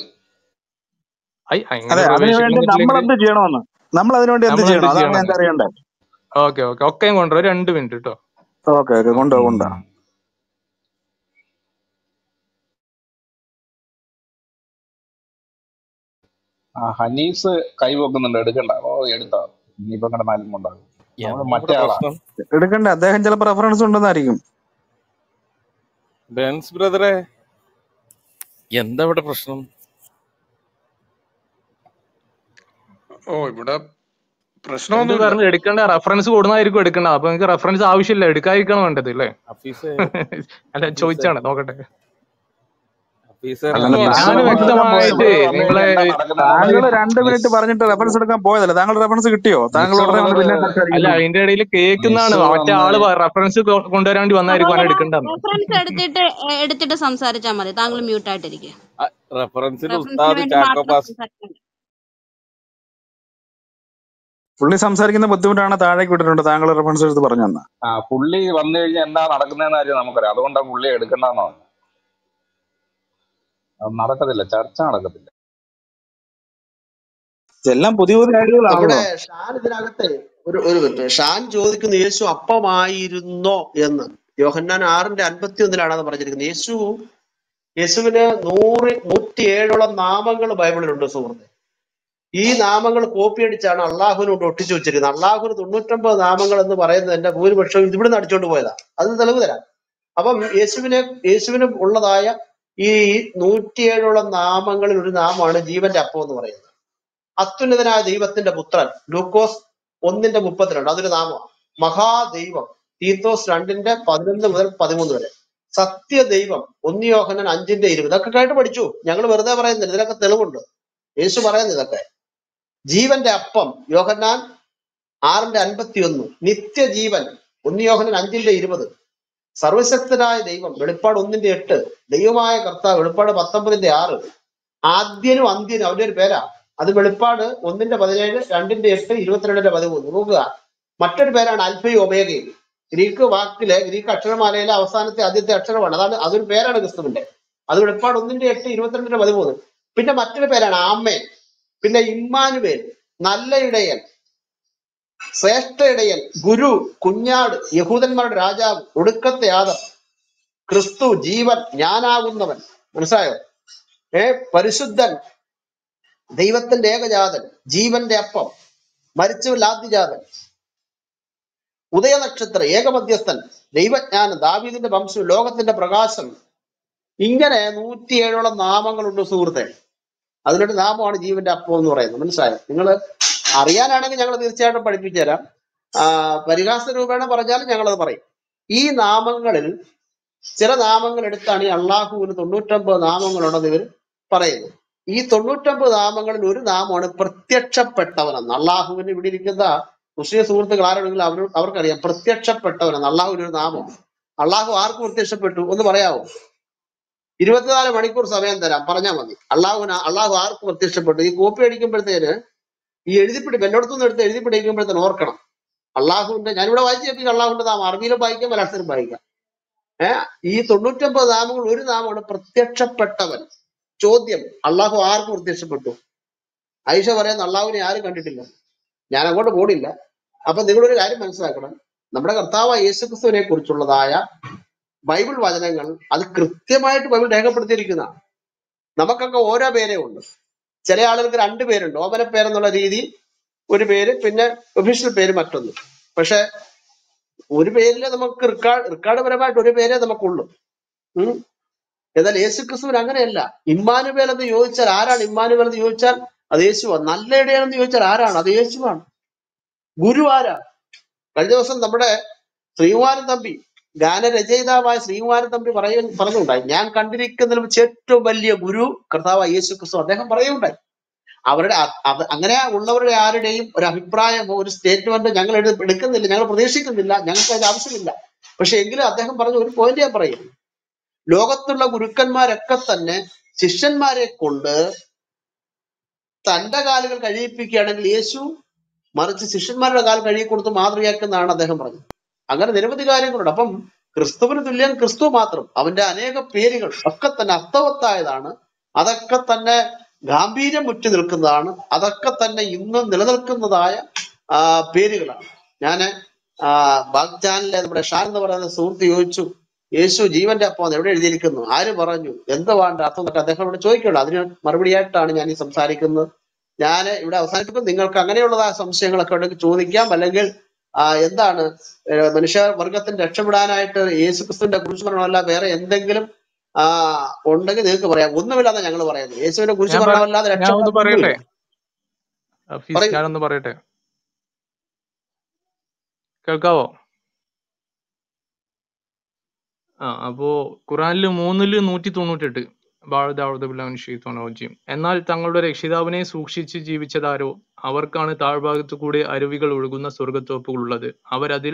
[SPEAKER 1] ഐ അങ്ങനെ
[SPEAKER 2] അതെ അതിനു വേണ്ടി
[SPEAKER 1] പ്രവേശിക്കണം
[SPEAKER 2] നമ്മൾ
[SPEAKER 1] വെച്ചില്ലെങ്കിൽ
[SPEAKER 2] എന്ത് ചെയ്യണമെന്ന് നമ്മൾ അതിനുവേണ്ടി എന്ത്
[SPEAKER 1] നമ്മൾ എന്ത്
[SPEAKER 2] ചെയ്യണം അതാണ്
[SPEAKER 1] ചെയ്യണം
[SPEAKER 2] ഞങ്ങൾക്ക് അറിയണ്ടേ
[SPEAKER 1] ഓക്കെ ഓക്കെ ഒക്കെ കൊണ്ടുവരാം ഒരു രണ്ട് മിനിറ്റ് കേട്ടോ
[SPEAKER 2] ഓക്കെ ഓക്കെ കൊണ്ടുപോ കൊണ്ടുപോ
[SPEAKER 4] ഉം. ആ ഹനീസ് കൈവെക്കുന്നുണ്ട് എടുക്കണ്ട ഓ എടുത്തോ ഇനിയിപ്പോ ഇങ്ങനെ നാലും കൊണ്ടാകും നമ്മള്
[SPEAKER 6] എന്താ
[SPEAKER 4] മറ്റേ
[SPEAKER 6] ഇവിടെ
[SPEAKER 4] ആളാ
[SPEAKER 6] പ്രശ്നം
[SPEAKER 2] എടുക്കണ്ടേ അദ്ദേഹം ചിലപ്പോൾ റെഫറൻസ് ഉണ്ടെന്നായിരിക്കും
[SPEAKER 6] ബെൻസ് ബ്രദറെ എന്താ ഇവിടെ പ്രശ്നം
[SPEAKER 7] ഓ ഇവിടെ
[SPEAKER 1] എന്ത്
[SPEAKER 7] പ്രശ്നമൊന്നുമില്ല
[SPEAKER 1] പറഞ്ഞു എടുക്കേണ്ട റെഫറൻസ് കൂടുന്നതായിരിക്കും എടുക്കേണ്ടത് അപ്പൊ നിങ്ങൾക്ക് റെഫറൻസ് ആവശ്യമില്ല എടുക്കാതിരിക്കണം വേണ്ടത് അല്ലേ
[SPEAKER 6] ഹഫീസെ
[SPEAKER 1] അല്ല
[SPEAKER 6] ഹഫീസെ
[SPEAKER 1] ചോദിച്ചാണ് നോക്കട്ടെ
[SPEAKER 6] ഹഫീസെ
[SPEAKER 2] അല്ലല്ല
[SPEAKER 7] ഓ
[SPEAKER 1] ഞാൻ
[SPEAKER 2] താങ്കൾ
[SPEAKER 7] അത്
[SPEAKER 2] റെഫറൻസ്
[SPEAKER 1] വ്യക്തമായിട്ട് നിങ്ങളെ
[SPEAKER 2] എടുക്കാൻ പോയതല്ല
[SPEAKER 4] ഇവിടെ വന്നു കഴിഞ്ഞാൽ എന്താ നടക്കുന്നത്
[SPEAKER 2] താങ്കൾ രണ്ടുപേര് പറഞ്ഞിട്ട് റെഫറൻസ് എടുക്കാൻ പോയതല്ല താങ്കൾ റെഫറൻസ് കിട്ടിയോ താങ്കൾ
[SPEAKER 4] നിസു
[SPEAKER 2] ഉടനെ വന്ന്
[SPEAKER 4] ബ്രദർ
[SPEAKER 2] പിന്നെ
[SPEAKER 1] അല്ല
[SPEAKER 2] സംസാരിക്കുന്നു
[SPEAKER 1] അതിന്റെ ഇടയിൽ കേൾക്കുന്നതാണ്
[SPEAKER 4] നിസു
[SPEAKER 1] മറ്റേ ആള്
[SPEAKER 4] വന്ന്
[SPEAKER 1] റെഫറൻസ് കൊണ്ടുവരാൻ വേണ്ടി വന്നായിരിക്കും അവനെ
[SPEAKER 5] സഹോദര
[SPEAKER 1] എടുക്കേണ്ടത്
[SPEAKER 5] റെഫറൻസ് എടുത്തിട്ട് എ- എടുത്തിട്ട് സംസാരിച്ചാൽ മതി താങ്കൾ മ്യൂട്ട് ആയിട്ടിരിക്കുക
[SPEAKER 6] റെഫറൻസിൽ
[SPEAKER 5] റെഫറൻസിന്
[SPEAKER 6] ഉസ്താദ്
[SPEAKER 5] വേണ്ടി
[SPEAKER 6] ചാക്കോ
[SPEAKER 5] മാത്രം
[SPEAKER 6] പാസ്
[SPEAKER 5] സംസാരിക്കണം
[SPEAKER 2] പുള്ളി സംസാരിക്കുന്ന ബുദ്ധിമുട്ടാണ് താഴേക്ക് വിട്ടിട്ടുണ്ട് താങ്കൾ റെഫറൻസ് എടുത്ത് പറഞ്ഞു തന്ന
[SPEAKER 4] ആ പുള്ളി വന്നു കഴിഞ്ഞാൽ എന്താ നടക്കുന്നതെന്ന് കാര്യം നമുക്കറിയാം അതുകൊണ്ടാണ് പുള്ളി എടുക്കണ്ടെന്ന് പറഞ്ഞത് അത് നടക്കത്തില്ല ചർച്ച നടക്കത്തില്ല
[SPEAKER 2] ഇതെല്ലാം പുതിയ പുതിയ
[SPEAKER 3] ഇവിടെ
[SPEAKER 2] ഐഡിയകളാണല്ലോ
[SPEAKER 3] ഷാൻ ഇതിനകത്തെ ഒരു ഒരു മിനിറ്റ് ഷാൻ ചോദിക്കുന്നു യേശു അപ്പമായിരുന്നോ എന്ന് യോഹന്നാൻ ആറിന്റെ അൻപത്തി ഒന്നിലാണ് അത് പറഞ്ഞിരിക്കുന്നത് യേശു യേശുവിന് നൂറ് നൂറ്റിയേഴോളം നാമങ്ങൾ ബൈബിളിലുണ്ട് സുഹൃത്തെ ഈ നാമങ്ങൾ കോപ്പി അടിച്ചാണ് അള്ളാഹുവിനോട് ഒട്ടിച്ചു വെച്ചിരിക്കുന്നത് അള്ളാഹുവിന് തൊണ്ണൂറ്റൊമ്പത് നാമങ്ങൾ എന്ന് പറയുന്നത് എന്റെ ഭൂരിപക്ഷം ഇത് ഇവിടുന്ന് അടിച്ചോണ്ട് പോയതാ അത് തെളിവ് തരാം അപ്പം യേശുവിനെ യേശുവിന് ഉള്ളതായ ഈ നൂറ്റിയേഴോളം നാമങ്ങളിൽ ഒരു നാമമാണ് ജീവന്റെ അപ്പം എന്ന് പറയുന്നത് അത്യുന്നതനായ ദൈവത്തിന്റെ പുത്രൻ ലൂക്കോസ് ഒന്നിന്റെ മുപ്പത്തിരണ്ട് അതൊരു നാമമാണ് മഹാദൈവം തീത്തോസ് രണ്ടിന്റെ പതിനൊന്ന് മുതൽ പതിമൂന്ന് വരെ സത്യദൈവം ഒന്നിയോഹനൻ അഞ്ചിന്റെ ഇരുപത് ഇതൊക്കെ കേട്ട് പഠിച്ചു ഞങ്ങൾ വെറുതെ പറയുന്നില്ല ഇതിലൊക്കെ തെളിവുണ്ട് യേശു പറയുന്നത് ഇതൊക്കെ ജീവന്റെ അപ്പം യോഹന്നാൻ ആറിന്റെ അൻപത്തി ഒന്ന് നിത്യജീവൻ ഒന്നിയോഹനൻ അഞ്ചിന്റെ ഇരുപത് സർവശക്തനായ ദൈവം വെളിപ്പാട് ഒന്നിന്റെ എട്ട് ദൈവമായ കർത്താവ് വെളിപ്പാട് പത്തൊമ്പതിന്റെ ആറ് ആദ്യനും അന്ത്യനും അവന്റെ ഒരു പേരാ അത് വെളിപ്പാട് ഒന്നിന്റെ പതിനേഴ് രണ്ടിന്റെ എട്ട് ഇരുപത്തിരണ്ടിന്റെ പതിമൂന്ന് നോക്കുക മറ്റൊരു പേരാണ് അൽഫയും ഒമേഗയും ഗ്രീക്ക് വാക്കിലെ ഗ്രീക്ക് അക്ഷരമാലയിലെ അവസാനത്തെ ആദ്യത്തെ അക്ഷരമാണ് അതാണ് അതൊരു പേരാണ് ക്രിസ്തുവിന്റെ അത് വെളിപ്പാട് ഒന്നിന്റെ എട്ട് ഇരുപത്തിരണ്ടിന്റെ പതിമൂന്ന് പിന്നെ മറ്റൊരു പേരാണ് ആമ്മേൻ പിന്നെ ഇമ്മാനുവേൽ നല്ല ഇടയൻ ശ്രേഷ്ഠ ഇടയൻ ഗുരു കുഞ്ഞാട് യഹൂദന്മാരുടെ രാജാവ് ഒടുക്കത്തെ ആദം ക്രിസ്തു ജീവൻ ഞാനാകുന്നവൻ മനസ്സിലായോ ഏ പരിശുദ്ധൻ ദൈവത്തിന്റെ ഏകജാതൻ ജീവന്റെ അപ്പം മരിച്ചവരിൽ ആദ്യജാതൻ ഉദയനക്ഷത്ര ഏകമധ്യസ്ഥൻ ദൈവജ്ഞാനം ദാവീദിന്റെ വംശം ലോകത്തിന്റെ പ്രകാശം ഇങ്ങനെ നൂറ്റിയേഴോളം നാമങ്ങളുണ്ട് സുഹൃത്തെ അതിലൊരു നാമമാണ് ജീവന്റെ അപ്പം എന്ന് പറയുന്നത് മനസ്സിലായോ നിങ്ങൾ അറിയാനാണെങ്കിൽ ഞങ്ങൾ തീർച്ചയായിട്ടും പഠിപ്പിച്ചു തരാം ആ, പരിഹാസ രൂപേണ പറഞ്ഞാലും ഞങ്ങളത് പറയും ഈ നാമങ്ങളിൽ ചില നാമങ്ങൾ എടുത്താണ് ഈ അള്ളാഹുവിന് തൊണ്ണൂറ്റൊമ്പത് നാമങ്ങളുണ്ടെന്ന് ഇവർ പറയുന്നത് ഈ തൊണ്ണൂറ്റൊമ്പത് നാമങ്ങളിൽ ഒരു നാമമാണ് പ്രത്യക്ഷപ്പെട്ടവനെന്ന് അള്ളാഹുവിന് ഇവിടെ ഇരിക്കുന്ന മുസ്ലിം സുഹൃത്തുക്കൾ ആരോടെങ്കിലും അവർ അവർക്കറിയാം പ്രത്യക്ഷപ്പെട്ടവനെന്ന് അള്ളാഹുവിന് ഒരു നാമം അള്ളാഹു ആർക്ക് പ്രത്യക്ഷപ്പെട്ടു ഒന്ന് പറയാവോ ഇരുപത്തിനാല് മണിക്കൂർ സമയം തരാം പറഞ്ഞാൽ മതി അള്ളാഹുവിന് അള്ളാഹു ആർക്ക് പ്രത്യക്ഷപ്പെട്ടു ഈ കോപ്പി അടിക്കുമ്പോഴത്തേന് ഈ എഴുതിപ്പിടി എല്ലായിടത്തുനിന്ന് എടുത്ത് എഴുതി പിടിക്കുമ്പോഴത്തേന് ഓർക്കണം അള്ളാഹുവിന്റെ ഞാനിവിടെ വായിച്ചു കേൾപ്പിക്കും അള്ളാഹുവിന്റെ നാമം അറബിയിലും വായിക്കാം മലയാളത്തിലും വായിക്കാം ഏഹ് ഈ തൊണ്ണൂറ്റൊമ്പത് നാമങ്ങൾ ഒരു നാമമാണ് പ്രത്യക്ഷപ്പെട്ടവൻ ചോദ്യം അള്ളാഹു ആർക്ക് പ്രത്യക്ഷപ്പെട്ടു ഐഷ പറയുന്ന അള്ളാഹുവിനെ ആരും കണ്ടിട്ടില്ല ഞാൻ അങ്ങോട്ട് പോണില്ല അപ്പൊ നിങ്ങളൊരു കാര്യം മനസ്സിലാക്കണം നമ്മുടെ കർത്താവ് യേശുക്രിസ്തുവിനെ കുറിച്ചുള്ളതായ ബൈബിൾ വചനങ്ങൾ അത് കൃത്യമായിട്ട് ബൈബിൾ രേഖപ്പെടുത്തിയിരിക്കുന്ന നമുക്കൊക്കെ ഓരോ പേരേ ഉണ്ട് ചില ആളുകൾക്ക് രണ്ട് പേരുണ്ട് ഓമന പേരെന്നുള്ള രീതി ഒരു പേര് പിന്നെ ഒഫീഷ്യൽ പേര് മറ്റൊന്ന് പക്ഷെ ഒരു പേരില് നമുക്ക് റിക്കാർഡ് റിക്കാർഡ് പരമായിട്ട് ഒരു പേരേ നമുക്കുള്ളൂ ഉം. എന്നാൽ യേശു ക്രിസ്തുവിന് അങ്ങനെയല്ല ഇമ്മാനുവേൽ എന്ന് ചോദിച്ചാൽ ആരാണ് ഇമ്മാനുവേൽ എന്ന് ചോദിച്ചാൽ അത് യേശുവാണ് നല്ല ഇടയാണെന്ന് ചോദിച്ചാൽ ആരാണ് അത് യേശുവാണ് ഗുരു ആരാ കഴിഞ്ഞ ദിവസം നമ്മുടെ ശ്രീകുമാരൻ തമ്പി ഗാനരചയിതാവായ ശ്രീകുമാരൻ തമ്പി പറയ പറഞ്ഞുണ്ടായി ഞാൻ കണ്ടിരിക്കുന്നതിൽ വെച്ച് ഏറ്റവും വലിയ ഗുരു കർത്താവ് യേശു ക്രിസ്തു അദ്ദേഹം പറയുണ്ടായി അവരുടെ അ- അവ- അങ്ങനെ ഉള്ളവരുടെ ആരുടെയും ഒരു അഭിപ്രായമോ ഒരു സ്റ്റേറ്റ്മെന്റ് ഞങ്ങൾ എടു- എടുക്കുന്നില്ല ഞങ്ങൾ പ്രതീക്ഷിക്കുന്നില്ല ഞങ്ങൾക്ക് അതിന്റെ ആവശ്യമില്ല പക്ഷെ എങ്കിലും അദ്ദേഹം പറഞ്ഞ ഒരു പോയിന്റ് ഞാൻ പറയും ലോകത്തുള്ള ഗുരുക്കന്മാരൊക്കെ തന്നെ ശിഷ്യന്മാരെ കൊണ്ട് തന്റെ കാലുകൾ കഴിയിപ്പിക്കുകയാണെങ്കിൽ യേശു മറിച്ച് ശിഷ്യന്മാരുടെ കാൽ കഴുകി കൊടുത്ത് മാതൃകയാക്കുന്നതാണ് അദ്ദേഹം പറഞ്ഞത് അങ്ങനെ നിരവധി കാര്യങ്ങളുണ്ട് അപ്പം ക്രിസ്തുവിന് തുല്യം ക്രിസ്തു മാത്രം അവന്റെ അനേക പേരുകൾ ഒക്കെ തന്നെ അർത്ഥവത്തായതാണ് അതൊക്കെ തന്നെ ഗാംഭീര്യം മുറ്റി നിൽക്കുന്നതാണ് അതൊക്കെ തന്നെ ഇന്നും നിലനിൽക്കുന്നതായ ആ, പേരുകളാണ് ഞാന് ആ, ബാഗ്ചാനിലെ നമ്മുടെ ഷാൻ എന്ന് പറയുന്ന സുഹൃത്ത് ചോദിച്ചു യേശു ജീവന്റെ അപ്പം എവിടെ എഴുതിയിരിക്കുന്നു ആര് പറഞ്ഞു എന്തുവാണ്ട് അർത്ഥം എന്നൊക്കെ അദ്ദേഹം ഇവിടെ ചോദിക്കുള്ളൂ അതിന് മറുപടിയായിട്ടാണ് ഞാൻ ഈ സംസാരിക്കുന്നത് ഞാൻ ഇവിടെ അവസാനിപ്പിക്കും നിങ്ങൾക്ക് അങ്ങനെയുള്ളതായ സംശയങ്ങളൊക്കെ ഉണ്ടെങ്കിൽ ചോദിക്കാം അല്ലെങ്കിൽ ആ, എന്താണ് ഏഹ് മനുഷ്യ വർഗത്തിന് രക്ഷപ്പെടാനായിട്ട് യേശുക്രിസ്തുവിന്റെ കുറിച്ച് മരണമല്ല വേറെ എന്തെങ്കിലും ആ ഉണ്ടെങ്കിൽ നിങ്ങൾക്ക് പറയാം ഒന്നുമില്ലാതെ ഞങ്ങൾ പറയുന്നത് യേശുവിനെ കുറിച്ച്
[SPEAKER 1] ഞാൻ പറ
[SPEAKER 3] പറഞ്ഞല്ലാതെ
[SPEAKER 1] ഞാൻ ഒന്ന്
[SPEAKER 3] രക്ഷപ്പെടാൻ
[SPEAKER 1] പറയട്ടെ
[SPEAKER 3] ഒന്നുമില്ല
[SPEAKER 1] ഹഫീസ്
[SPEAKER 3] പറയൂ
[SPEAKER 1] ഞാനൊന്ന് പറയട്ടെ കേൾക്കാവോ ആ അപ്പോ ഖുറാനില് മൂന്നില് നൂറ്റി തൊണ്ണൂറ്റെട്ട് ബാഴുദാഴുദബുല്ലാൻഷീത്തോണോജിയും എന്നാൽ തങ്ങളുടെ രക്ഷിതാവിനെ സൂക്ഷിച്ച് ജീവിച്ചതാരോ അവർക്കാണ് താഴ്ഭാഗത്തു കൂടെ അരുവികൾ ഒഴുകുന്ന സ്വർഗത്തോപ്പുകളുള്ളത് അവരതിൽ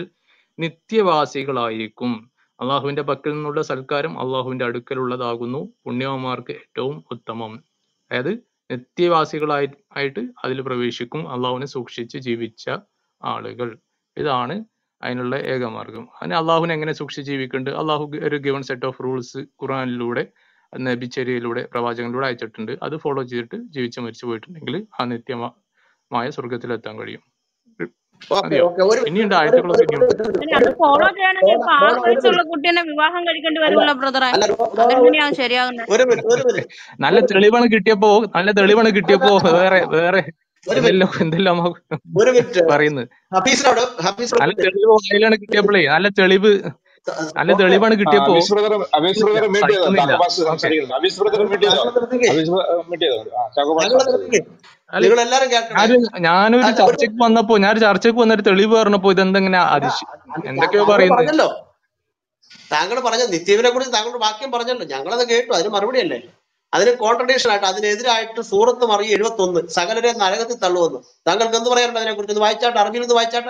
[SPEAKER 1] നിത്യവാസികളായിരിക്കും അള്ളാഹുവിന്റെ പക്കൽ നിന്നുള്ള സൽക്കാരം അള്ളാഹുവിന്റെ അടുക്കലുള്ളതാകുന്നു പുണ്യവന്മാർക്ക് ഏറ്റവും ഉത്തമം അതായത് നിത്യവാസികളായി ആയിട്ട് അതിൽ പ്രവേശിക്കും അള്ളാഹുവിനെ സൂക്ഷിച്ച് ജീവിച്ച ആളുകൾ ഇതാണ് അതിനുള്ള ഏകമാർഗം അതിന് അള്ളാഹുവിനെ എങ്ങനെ സൂക്ഷിച്ച് ജീവിക്കുന്നുണ്ട് അള്ളാഹു ഒരു ഗിവൺ സെറ്റ് ഓഫ് റൂൾസ് ഖുറാനിലൂടെ നബിച്ചര്യയിലൂടെ പ്രവാചകനിലൂടെ അയച്ചിട്ടുണ്ട് അത് ഫോളോ ചെയ്തിട്ട് ജീവിച്ച് മരിച്ചു പോയിട്ടുണ്ടെങ്കിൽ ആ നിത്യമായ സ്വർഗത്തിൽ എത്താൻ കഴിയും
[SPEAKER 3] ഓക്കെ
[SPEAKER 1] മതിയോ
[SPEAKER 3] ഓക്കെ ഒരു മിനിറ്റ്
[SPEAKER 1] ഇനിയുണ്ട്
[SPEAKER 3] ഒരു
[SPEAKER 1] ആയത്തുകളൊക്കെ
[SPEAKER 3] ഒരു ഒരു
[SPEAKER 1] ഇനിയുണ്ട്
[SPEAKER 3] മിനിറ്റ്
[SPEAKER 5] അല്ല അത് ഫോളോ ചെയ്യണമെങ്കിൽ
[SPEAKER 3] ഡോണ
[SPEAKER 5] ഇപ്പൊ ആറ്
[SPEAKER 3] ഡോണ ഒരു
[SPEAKER 5] വയസ്സുള്ള
[SPEAKER 3] മിനിറ്റ്
[SPEAKER 5] കുട്ടീനെ വിവാഹം കഴിക്കേണ്ടി
[SPEAKER 3] അല്ല
[SPEAKER 5] വരുമല്ലോ ബ്രദറെ
[SPEAKER 3] അല്ല ഡോ- ഡോണ ഒരു
[SPEAKER 5] അതെങ്ങനെയാണ് ശരിയാകുന്നത്
[SPEAKER 3] ഒരു മിനിറ്റ് ഒരു മിനിറ്റ്
[SPEAKER 1] നല്ല
[SPEAKER 3] ഒരു
[SPEAKER 1] തെളിവാണ് കിട്ടിയപ്പോ നല്ല തെളിവാണ് കിട്ടിയപ്പോ
[SPEAKER 3] അല്ല
[SPEAKER 1] വേറെ വേറെ
[SPEAKER 3] ഒരു മിനിറ്റ്
[SPEAKER 1] എന്തെല്ലാം എന്തെല്ലാം
[SPEAKER 3] ഒരു മിനിറ്റ്
[SPEAKER 1] പറയുന്നത്
[SPEAKER 3] ഹഫീസിനോട് ഹഫീസിനോട്
[SPEAKER 1] നല്ല
[SPEAKER 3] ഒരു മിനിറ്റ്
[SPEAKER 1] തെളിവ് അതിലാണ് കിട്ടിയപ്പോഴേ നല്ല തെളിവ് നല്ല
[SPEAKER 3] ഓക്കെ
[SPEAKER 1] തെളിവാണ്
[SPEAKER 4] ആ,
[SPEAKER 1] കിട്ടിയപ്പോ
[SPEAKER 4] Abees brother Abees brother mute ചെയ്തോ
[SPEAKER 1] സഹിക്കുന്നില്ല
[SPEAKER 4] ചാക്കോ പാസ്
[SPEAKER 1] ഓക്കെ
[SPEAKER 4] സംസാരിക്കുന്നത് അബീസ് ബ്രദർ മ്യൂട്ട് ചെയ്തോ
[SPEAKER 3] താങ്കൾ നിർത്തിക്കേ
[SPEAKER 4] അബീസ് മ്യൂട്ട് ചെയ്തോ ആ ചാക്കോ പാസ്
[SPEAKER 3] താങ്കൾ
[SPEAKER 4] സംസാരിക്കുന്നത്
[SPEAKER 3] നിർത്തിക്കേ
[SPEAKER 1] അല്ല
[SPEAKER 3] നിങ്ങൾ എല്ലാരും കേൾക്കണേ
[SPEAKER 1] ഞാനൊരു ഞാനൊരു
[SPEAKER 3] അല്ല ഒരു
[SPEAKER 1] ചർച്ചയ്ക്ക് വന്നപ്പോ ഞാനൊരു ചർച്ചയ്ക്ക് വന്നൊരു തെളിവ് പറഞ്ഞപ്പോ ഇതെന്തെങ്ങനെ
[SPEAKER 3] അല്ല
[SPEAKER 1] അതിശ്
[SPEAKER 3] അല്ല, ഞാൻ-
[SPEAKER 1] എന്തൊക്കെയോ
[SPEAKER 3] താങ്കൾ
[SPEAKER 1] പറയുന്നത്
[SPEAKER 3] പറഞ്ഞല്ലോ താങ്കൾ പറഞ്ഞ നിത്യവിനെ കുറിച്ച് താങ്കളുടെ വാക്യം പറഞ്ഞല്ലോ ഞങ്ങളത് കേട്ടു അതിന് മറുപടി അല്ലേ അതിന് കോൺട്രഡിക്ഷൻ ആയിട്ട് അതിനെതിരായിട്ട് സൂറത്ത് മറിയ എഴുപത്തി ഒന്ന് സകലരെ നരകത്തിൽ തള്ളുവന്നു താങ്കൾക്ക് എന്ത് പറയാനുണ്ട് അതിനെ കുറിച്ച് ഒന്ന് വായിച്ചാട്ടെ അറബിയിൽ ഒന്ന് വായിച്ചാട്ടെ